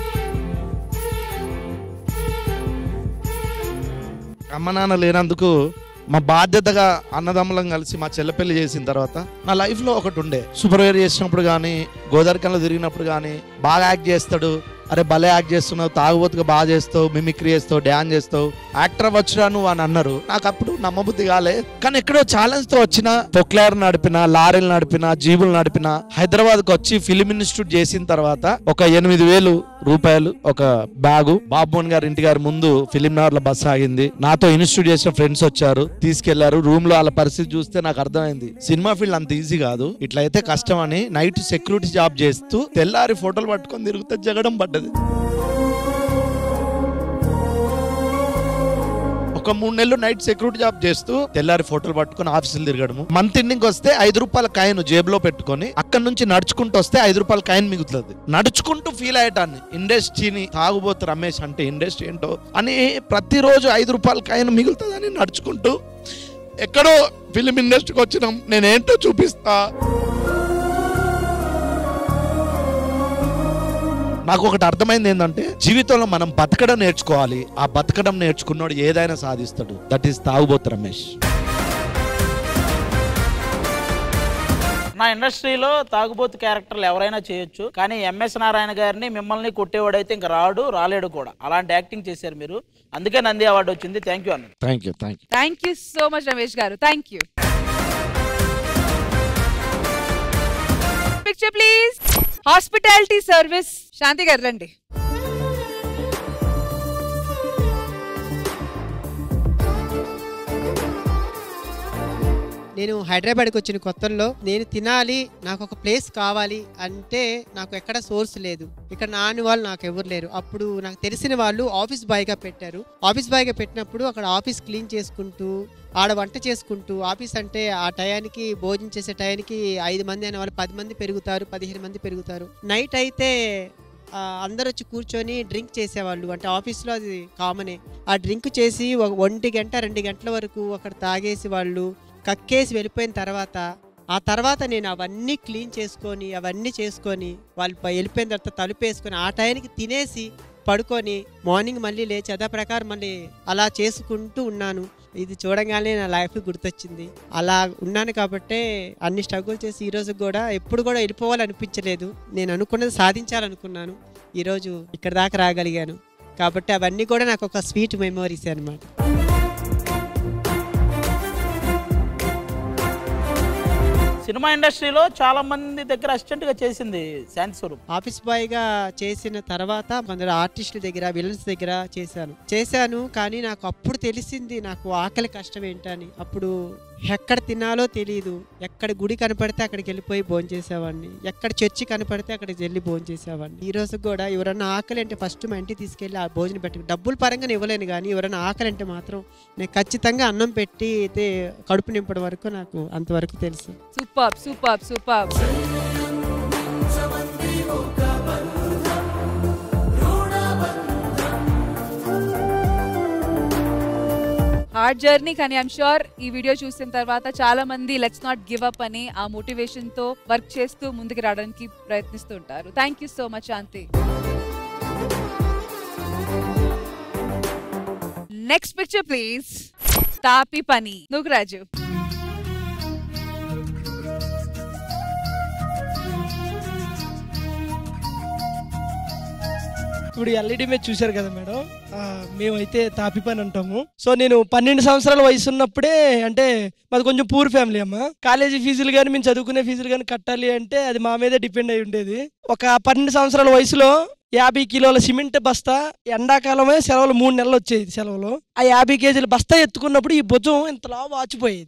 అమ్మ నాన్న లేనందుకు మా బాధ్యతగా అన్నదమ్ములం కలిసి మా చెల్ల పెళ్లి చేసిన తర్వాత నా లైఫ్ లో ఒకటి ఉండే సూపర్వేర్ చేసినప్పుడు కానీ గోదావరికంలో తిరిగినప్పుడు కానీ బాగా యాక్ట్ చేస్తాడు అరే భలే యాక్ట్ చేస్తున్నావు తాగుబోతుగా బాగా చేస్తావు మిమిక్రీ చేస్తావు డ్యాన్స్ చేస్తావు యాక్టర్ వచ్చురా నువ్వు అని అన్నారు నాకు అప్పుడు నమ్మబుద్ధి కాలే కానీ ఎక్కడో ఛాలెంజ్ తో వచ్చిన పొక్లేర్ నడిపిన లారీలు నడిపిన జీబులు నడిపిన హైదరాబాద్ కు వచ్చి ఫిలిం ఇన్స్టిట్యూట్ చేసిన తర్వాత ఒక ఎనిమిది వేలు రూపాయలు ఒక బ్యాగు బాబుమోహన్ గారి ఇంటి గారి ముందు ఫిలిం నగర్ లో బస్ ఆగింది నాతో ఇన్స్టిట్యూట్ చేసిన ఫ్రెండ్స్ వచ్చారు తీసుకెళ్లారు రూమ్ లో వాళ్ళ పరిస్థితి చూస్తే నాకు అర్థమైంది సినిమా ఫీల్డ్ అంత ఈజీ కాదు ఇట్లయితే కష్టం అని నైట్ సెక్యూరిటీ జాబ్ చేస్తూ తెల్లారి ఫోటోలు పట్టుకొని తిరుగుతే జగడం పడ్డది ఒక మూడు నెలలు నైట్ సెక్యూరిటీ జాబ్ చేస్తూ తెల్లారి ఫోటోలు పట్టుకొని ఆఫీసులు తిరగడము మంత్ ఎండింగ్ వస్తే ఐదు రూపాయల కాయను జేబులో పెట్టుకొని అక్కడ నుంచి నడుచుకుంటూ వస్తే ఐదు రూపాయల కాయన్ మిగులుతుంది నడుచుకుంటూ ఫీల్ అయ్యటాన్ని ఇండస్ట్రీని తాగుబోతు రమేష్ అంటే ఇండస్ట్రీ ఏంటో అని ప్రతిరోజు ఐదు రూపాయల కాయను మిగులుతుందని నడుచుకుంటూ ఎక్కడో ఫిలిం ఇండస్ట్రీకి వచ్చినాం నేనేంటో చూపిస్తా నాకు ఒకటి అర్థమైంది ఏంటంటే జీవితంలో మనం బతకడం నేర్చుకోవాలి ఆ బతకడం నేర్చుకున్నాడు ఏదైనా సాధిస్తాడు దట్ ఈస్ తాగుబోతు రమేష్ నా ఇండస్ట్రీలో తాగుబోతు క్యారెక్టర్లు ఎవరైనా చేయొచ్చు కానీ ఎంఎస్ నారాయణ గారిని మిమ్మల్ని కొట్టేవాడైతే ఇంకా రాడు రాలేడు కూడా అలాంటి యాక్టింగ్ చేశారు మీరు అందుకే నంది అవార్డు వచ్చింది థ్యాంక్ యూ అన్న thank you thank you thank you so much Ramesh garu thank you picture please hospitality service Shanti garu రండి నేను హైదరాబాద్కి వచ్చిన కొత్తల్లో నేను తినాలి నాకు ఒక ప్లేస్ కావాలి అంటే నాకు ఎక్కడ సోర్స్ లేదు ఇక్కడ నాని వాళ్ళు నాకు ఎవరు లేరు అప్పుడు నాకు తెలిసిన వాళ్ళు ఆఫీస్ బాయ్గా పెట్టారు ఆఫీస్ బాయ్గా పెట్టినప్పుడు అక్కడ ఆఫీస్ క్లీన్ చేసుకుంటూ ఆడ వంట చేసుకుంటూ ఆఫీస్ అంటే ఆ టయానికి భోజనం చేసే టయానికి ఐదు మంది అనే వాళ్ళు పది మంది పెరుగుతారు పదిహేను మంది పెరుగుతారు నైట్ అయితే ఆ, అందరూ వచ్చి కూర్చొని డ్రింక్ చేసేవాళ్ళు అంటే ఆఫీస్లో అది కామనే ఆ డ్రింక్ చేసి ఒక ఒంటి గంట రెండు గంటల వరకు అక్కడ తాగేసి వాళ్ళు కక్కేసి వెళ్ళిపోయిన తర్వాత ఆ తర్వాత నేను అవన్నీ క్లీన్ చేసుకొని అవన్నీ చేసుకొని వాళ్ళు ప- వెళ్ళిపోయిన తర్వాత తలుపు వేసుకొని ఆ టైంకి తినేసి పడుకొని మార్నింగ్ మళ్ళీ లేచి అదే ప్రకారం మళ్ళీ అలా చేసుకుంటూ ఉన్నాను ఇది చూడగానే నా లైఫ్ గుర్తొచ్చింది అలా ఉన్నాను కాబట్టే అన్ని స్ట్రగుల్ చేసి ఈ రోజు కూడా ఎప్పుడు కూడా వెళ్ళిపోవాలనిపించలేదు నేను అనుకున్నది సాధించాలనుకున్నాను ఈరోజు ఇక్కడ దాకా రాగలిగాను కాబట్టి అవన్నీ కూడా నాకు ఒక స్వీట్ మెమోరీస్ అన్నమాట సినిమా ఇండస్ట్రీలో చాలా మంది దగ్గర అసిస్టెంట్ గా చేసింది శాంతి స్వరూప్ ఆఫీస్ బాయ్ గా చేసిన తర్వాత కొందరు ఆర్టిస్టుల దగ్గర విలన్స్ దగ్గర చేశాను చేశాను కానీ నాకు అప్పుడు తెలిసింది నాకు ఆకలి కష్టం ఏంటని అప్పుడు ఎక్కడ తినాలో తెలియదు ఎక్కడ గుడి కనపడితే అక్కడికి వెళ్ళిపోయి భోజనం చేసేవాడిని ఎక్కడ చర్చి కనపడితే అక్కడికి వెళ్ళి భోజనం చేసేవాడిని ఈ రోజు కూడా ఎవరన్నా ఆకలి అంటే ఫస్ట్ మా ఇంటికి తీసుకెళ్ళి ఆ భోజనం పెట్టి డబ్బుల పరంగా నేను ఇవ్వలేను కానీ ఎవరైనా ఆకలి అంటే మాత్రం నేను ఖచ్చితంగా అన్నం పెట్టి అయితే కడుపు నింపడం వరకు నాకు అంతవరకు తెలుసు super super super hard journey కానీ ఐమ్ షూర్ ఈ వీడియో చూసిన తర్వాత చాలా మంది లెట్స్ నాట్ గివ్ అప్ అని ఆ మోటివేషన్ తో వర్క్ చేస్తూ ముందుకు రావడానికి ప్రయత్నిస్తూ ఉంటారు thank you so much Shanti next picture please తాపి పని నువ్వు రాజు ఇప్పుడు ఎల్ఈడి మీద చూశారు కదా మేడం ఆ, మేమైతే తాపి పని అంటాము సో నేను పన్నెండు సంవత్సరాల వయసు ఉన్నప్పుడే అంటే మాది కొంచెం పూర్ ఫ్యామిలీ అమ్మ కాలేజీ ఫీజులు కానీ మేము చదువుకునే ఫీజులు కానీ కట్టాలి అంటే అది మా మీదే డిపెండ్ అయి ఉండేది ఒక పన్నెండు సంవత్సరాల వయసులో యాభై కిలోల సిమెంట్ బస్తా ఎండాకాలమే సెలవులు మూడు నెలలు వచ్చేది సెలవులు ఆ యాభై కేజీల బస్తా ఎత్తుకున్నప్పుడు ఈ భుజం ఇంతలా వాచిపోయేది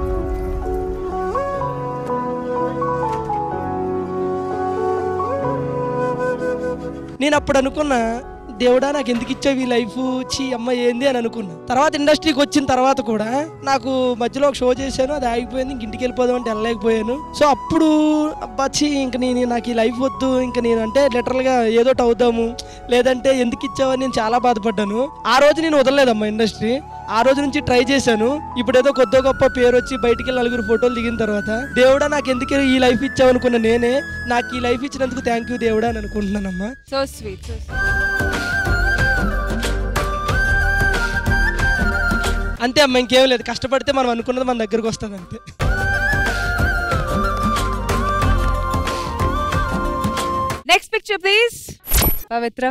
నేను అప్పుడు అనుకున్నా దేవుడా నాకు ఎందుకు ఇచ్చావు ఈ లైఫ్ చీ అమ్మ ఏంది అని అనుకున్నా తర్వాత ఇండస్ట్రీకి వచ్చిన తర్వాత కూడా నాకు మధ్యలో ఒక షో చేశాను అది ఆగిపోయింది ఇంక ఇంటికి వెళ్ళిపోదాం అంటే వెళ్ళలేకపోయాను సో అప్పుడు అబ్బా చీ ఇంక నేను నాకు ఈ లైఫ్ వద్దు ఇంక నేను అంటే లిటరల్గా ఏదో ఒకటి అవుదాము లేదంటే ఎందుకు ఇచ్చావని నేను చాలా బాధపడ్డాను ఆ రోజు నేను వదలలేదమ్మా ఇండస్ట్రీ ఆ రోజు నుంచి ట్రై చేశాను ఇప్పుడు ఏదో కొద్ది గొప్ప పేరు వచ్చి బయటికి వెళ్ళి నలుగురు ఫోటోలు దిగిన తర్వాత దేవుడా నాకు ఎందుకు ఈ లైఫ్ ఇచ్చావు అనుకున్న నేనే నాకు ఈ లైఫ్ ఇచ్చినందుకు థ్యాంక్ యూ దేవుడా అని అనుకుంటున్నానమ్మా సో స్వీట్ సో అంతే అమ్మ ఇంకేం లేదు కష్టపడితే మనం అనుకున్నది మన దగ్గరకు వస్తుంది అంతే next picture please Pavitra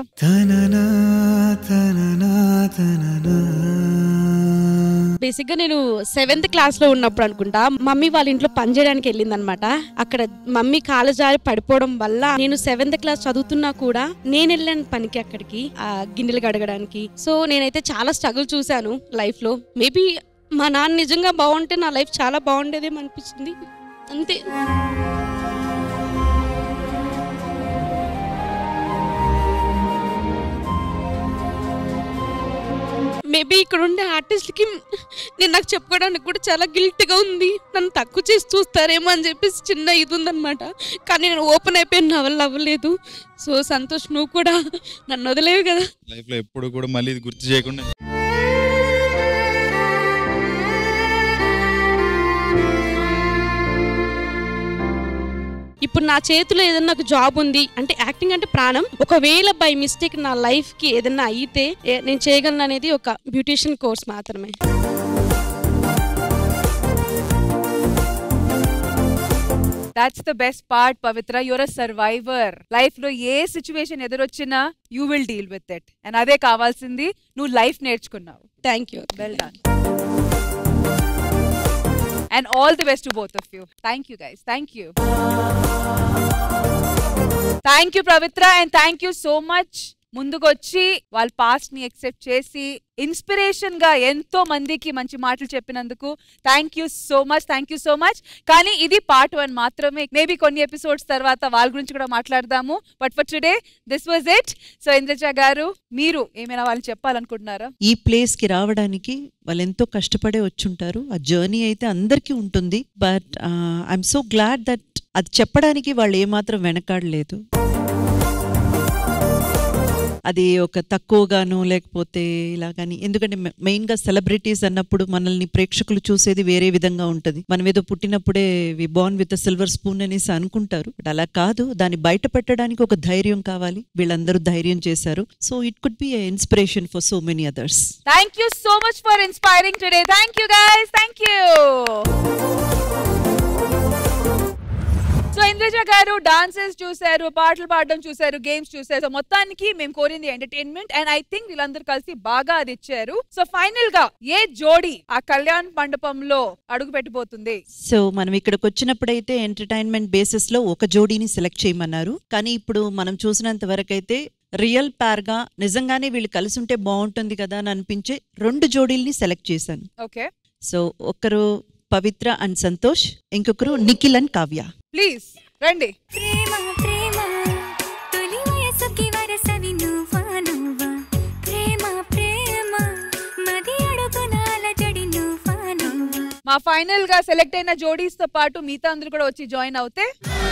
basic గా నేను సెవెంత్ క్లాస్ లో ఉన్నప్పుడు అనుకుంటా మమ్మీ వాళ్ళ ఇంట్లో పని చేయడానికి వెళ్ళింది అనమాట అక్కడ మమ్మీ కాలు జారి పడిపోవడం వల్ల నేను సెవెంత్ క్లాస్ చదువుతున్నా కూడా నేను వెళ్ళాను పనికి అక్కడికి ఆ గిన్నెలు కడగడానికి సో నేనైతే చాలా స్ట్రగుల్ చూశాను లైఫ్ లో మేబీ మా నాన్న నిజంగా బాగుంటే నా లైఫ్ చాలా బాగుండేదేమో అనిపించింది అంతే మేబీ ఇక్కడ ఉండే ఆర్టిస్ట్కి నేను నాకు చెప్పుకోవడానికి కూడా చాలా గిల్ట్గా ఉంది నన్ను తక్కువ చేసి చూస్తారేమో అని చెప్పేసి చిన్న ఇది ఉందన్నమాట కానీ నేను ఓపెన్ అయిపోయాను నా వల్ల అవ్వలేదు సో సంతోష్ నువ్వు కూడా నన్ను వదిలేవు కదా లైఫ్ లో ఎప్పుడు కూడా మళ్ళీ ఇది గుర్తు చేయకుండా ఇప్పుడు నా చేతిలో ఏదైనా ఒక జాబ్ ఉంది అంటే యాక్టింగ్ అంటే ప్రాణం ఒకవేళ బై మిస్టేక్ నా లైఫ్ కి ఏదైనా అయితే ఏ- నేను చేయగలను అనేది ఒక బ్యూటిషియన్ కోర్స్ మాత్రమే that's the best part Pavitra your a survivor life లో ఏ సిచ్యువేషన్ ఎదురొచ్చినా you will deal with it and అదే కావాల్సింది నువ్వు లైఫ్ నేర్చుకున్నావు thank you well done and all the best to both of you thank you guys thank you thank you Pavitra and thank you so much ముందుకొచ్చి వాళ్ళ past ని except చేసి inspiration గా ఎంతో మందికి మంచి మాటలు చెప్పినందుకు thank you so much thank you so much కానీ ఇది పార్ట్ వన్ మాత్రమే మేబీ కొన్ని ఎపిసోడ్స్ తర్వాత వాళ్ళ గురించి కూడా మాట్లాడదాము but for today this was it so Indraja garu మీరు ఏమైనా వాళ్ళు చెప్పాలనుకుంటున్నారా ఈ ప్లేస్ కి రావడానికి వాళ్ళు ఎంతో కష్టపడే వచ్చుంటారు ఆ జర్నీ అయితే అందరికీ ఉంటుంది but I'm so glad that అది చెప్పడానికి వాళ్ళు ఏమాత్రం వెనకాడలేదు అది ఒక తక్కువగాను లేకపోతే ఇలా కానీ ఎందుకంటే మెయిన్ గా సెలబ్రిటీస్ అన్నప్పుడు మనల్ని ప్రేక్షకులు చూసేది వేరే విధంగా ఉంటది మనం ఏదో పుట్టినప్పుడే we born with silver spoon అనేసి అనుకుంటారు బట్ అలా కాదు దాన్ని బయట పెట్టడానికి ఒక ధైర్యం కావాలి వీళ్ళందరూ ధైర్యం చేశారు so it could be inspiration for so many others thank you so much for inspiring today thank you guys thank you so Indraja garu dances చూశారు పాటలు పాడడం చూశారు గేమ్స్ చూశారు సో మొత్తానికి మేము కోరింది ఎంటర్టైన్మెంట్ అండ్ ఐ థింక్ వీళ్ళందరూ కలిసి బాగా అది ఇచ్చారు సో ఫైనల్ గా ఏ జోడి ఆ కళ్యాణ్ మండపంలో అడుగు పెట్టబోతుంది సో మనం ఇక్కడికి వచ్చినప్పుడైతే ఎంటర్టైన్మెంట్ బేసిస్ లో ఒక జోడీని సెలెక్ట్ చేయమన్నారు కానీ ఇప్పుడు మనం చూసినంత వరకు అయితే రియల్ పేర్ గా నిజంగానే వీళ్ళు కలిసి ఉంటే బాగుంటుంది కదా అని అనిపించే రెండు జోడీల్ని సెలెక్ట్ చేశాను ఓకే సో ఒకరు పవిత్ర అండ్ సంతోష్ ఇంకొకరు నిఖిల్ అండ్ కావ్య ప్లీజ్ రండి ప్రేమ ప్రేమ తొలి వయసుకి వరసవి నువ్వా నువ్వా ప్రేమ ప్రేమ మది అడుగునాల జడి నువ్వా నువ్వా మా ఫైనల్ గా సెలెక్ట్ అయిన జోడీస్ తో పాటు మిగతా అందరూ కూడా వచ్చి జాయిన్ అవుతే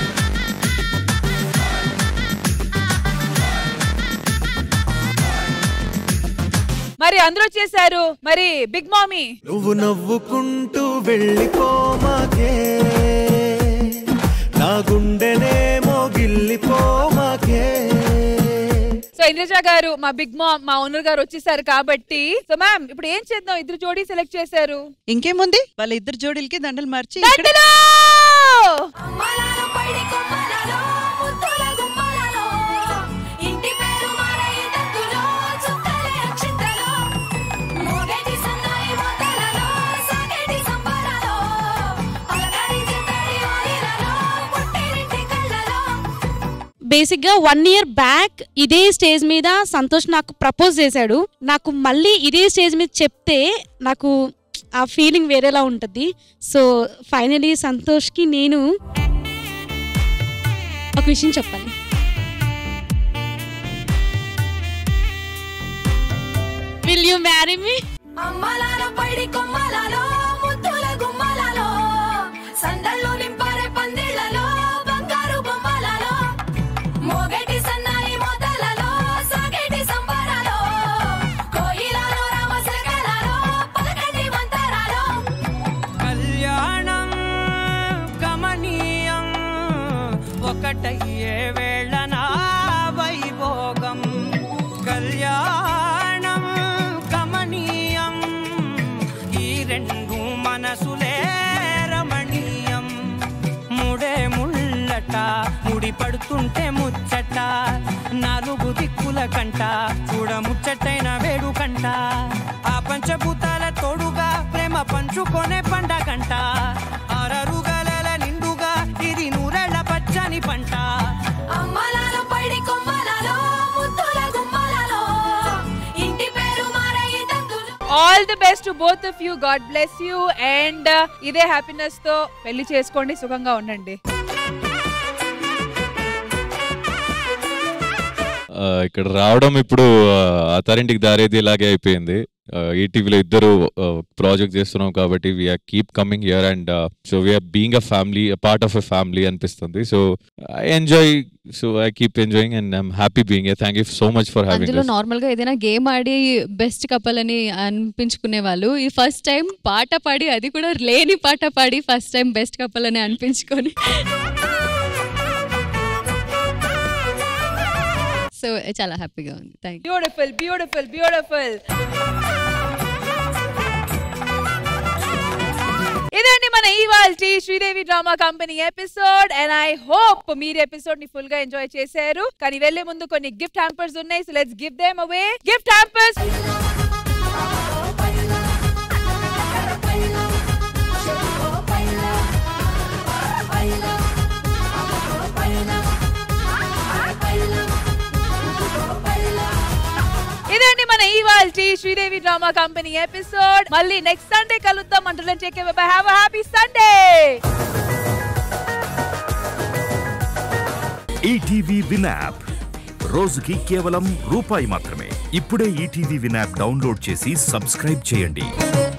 మరి అందరూ వచ్చేసారు మరి బిగ్ మామీ నువ్వు నవ్వుకుంటూ వెళ్ళిపోమాకే నా గుండెనేమో గిల్లిపోమాకే సో ఇంద్రజ గారు మా బిగ్ మామ్ మా ఓనర్ గారు వచ్చేసారు కాబట్టి సో మ్యామ్ ఇప్పుడు ఏం చేద్దాం ఇద్దరు జోడీ సెలెక్ట్ చేశారు ఇంకేముంది వాళ్ళ ఇద్దరు జోడీలకి దండలు మార్చి ఇక్కడ- దండలు! ముద్దుల గుమ్మలలో ఇంటి పేరు మారయి దగ్గులో చుక్కలే అక్షింతలో మోగేటి సన్నాయి మోతలలో సాగేటి సంబరాలో పలకరించే తడి వాయిలలో పుట్టినింటి కళ్ళలో బేసిక్గా వన్ ఇయర్ బ్యాక్ ఇదే స్టేజ్ మీద సంతోష్ నాకు ప్రపోజ్ చేశాడు నాకు మళ్ళీ ఇదే స్టేజ్ మీద చెప్తే నాకు ఆ ఫీలింగ్ వేరేలా ఉంటుంది సో ఫైనలీ సంతోష్కి నేను ఒక విషయం చెప్పాలి విల్ యూ మ్యారీ మీ అమ్మలాల పైడి కొమ్మలలో ముద్దుల గుమ్మలలో సందళ్ళు నింపారే పందిళ్ళలో బంగారు బొమ్మలలో మోగేటి సన్నాయి మోతలలో సాగేటి సంబరాలో కోయిలలో రామశకలలో పలకండి మంతరాలో కళ్యాణం గమనీయం ఒకటయ్యే వేళ నా వైభోగం కళ్యాణం గమనీయం ఈ రెండు మనసులే రమణీయం ముడే ముళ్ళట ముడి పడుతుంటే ముచ్చట నాలుగు దిక్కుల కంట చూడ ముచ్చటైన వేడుకంట ఆ పంచభూతాల తోడుగా ప్రేమ పంచుకొనే పండగంట ఆరరుగల నిండుగా ఇది నూరెళ్ళ పచ్చని పంట అమ్మలాల పైడి కొమ్మలలో ముద్దుల గుమ్మలలో ఇంటి పేరు మారయి దగ్గులో all the best to both of you God bless you and ఇదే హ్యాపీనెస్ తో పెళ్లి చేసుకోండి సుఖంగా ఉండండి ఆ, ఇక్కడ రావడం ఇప్పుడు అత్తారింటికి దారేది ఇలాగే అయిపోయింది ఈటీవీలో ఇద్దరు ప్రాజెక్ట్ చేస్తున్నాం కాబట్టి we're keep coming here and so we're being a family part of a family అనిపిస్తుంది so I enjoy so I keep enjoying and I'm happy being thank you so much for having అందులో normal గా ఏదైనా game ఆడి best couple అని అనిపించుకునే వాళ్ళు ఈ first time పాట పాడి అది కూడా లేని పాట పాడి ఫస్ట్ టైం బెస్ట్ కపల్ అని అనిపించుకొని సో చాలా హ్యాపీగా ఉంది థ్యాంక్ బ్యూటిఫుల్ బ్యూటిఫుల్ బ్యూటిఫుల్ ఇదండి మన ఇవాళ Sridevi drama company episode and I hope మీరు ఎపిసోడ్ ని ఫుల్ గా ఎంజాయ్ చేశారు కానీ వెళ్లే ముందు కొన్ని గిఫ్ట్ హ్యాంపర్స్ ఉన్నాయి so let's give them away gift hampers Sridevi drama company episode మళ్ళీ నెక్స్ట్ సండే కలుద్దాం అంటున్నాను take have happy Sunday ETV win app రోజుకి కేవలం రూపాయి మాత్రమే ఇప్పుడే ఈటీవీ విన్ యాప్ డౌన్లోడ్ చేసి సబ్స్క్రైబ్ చేయండి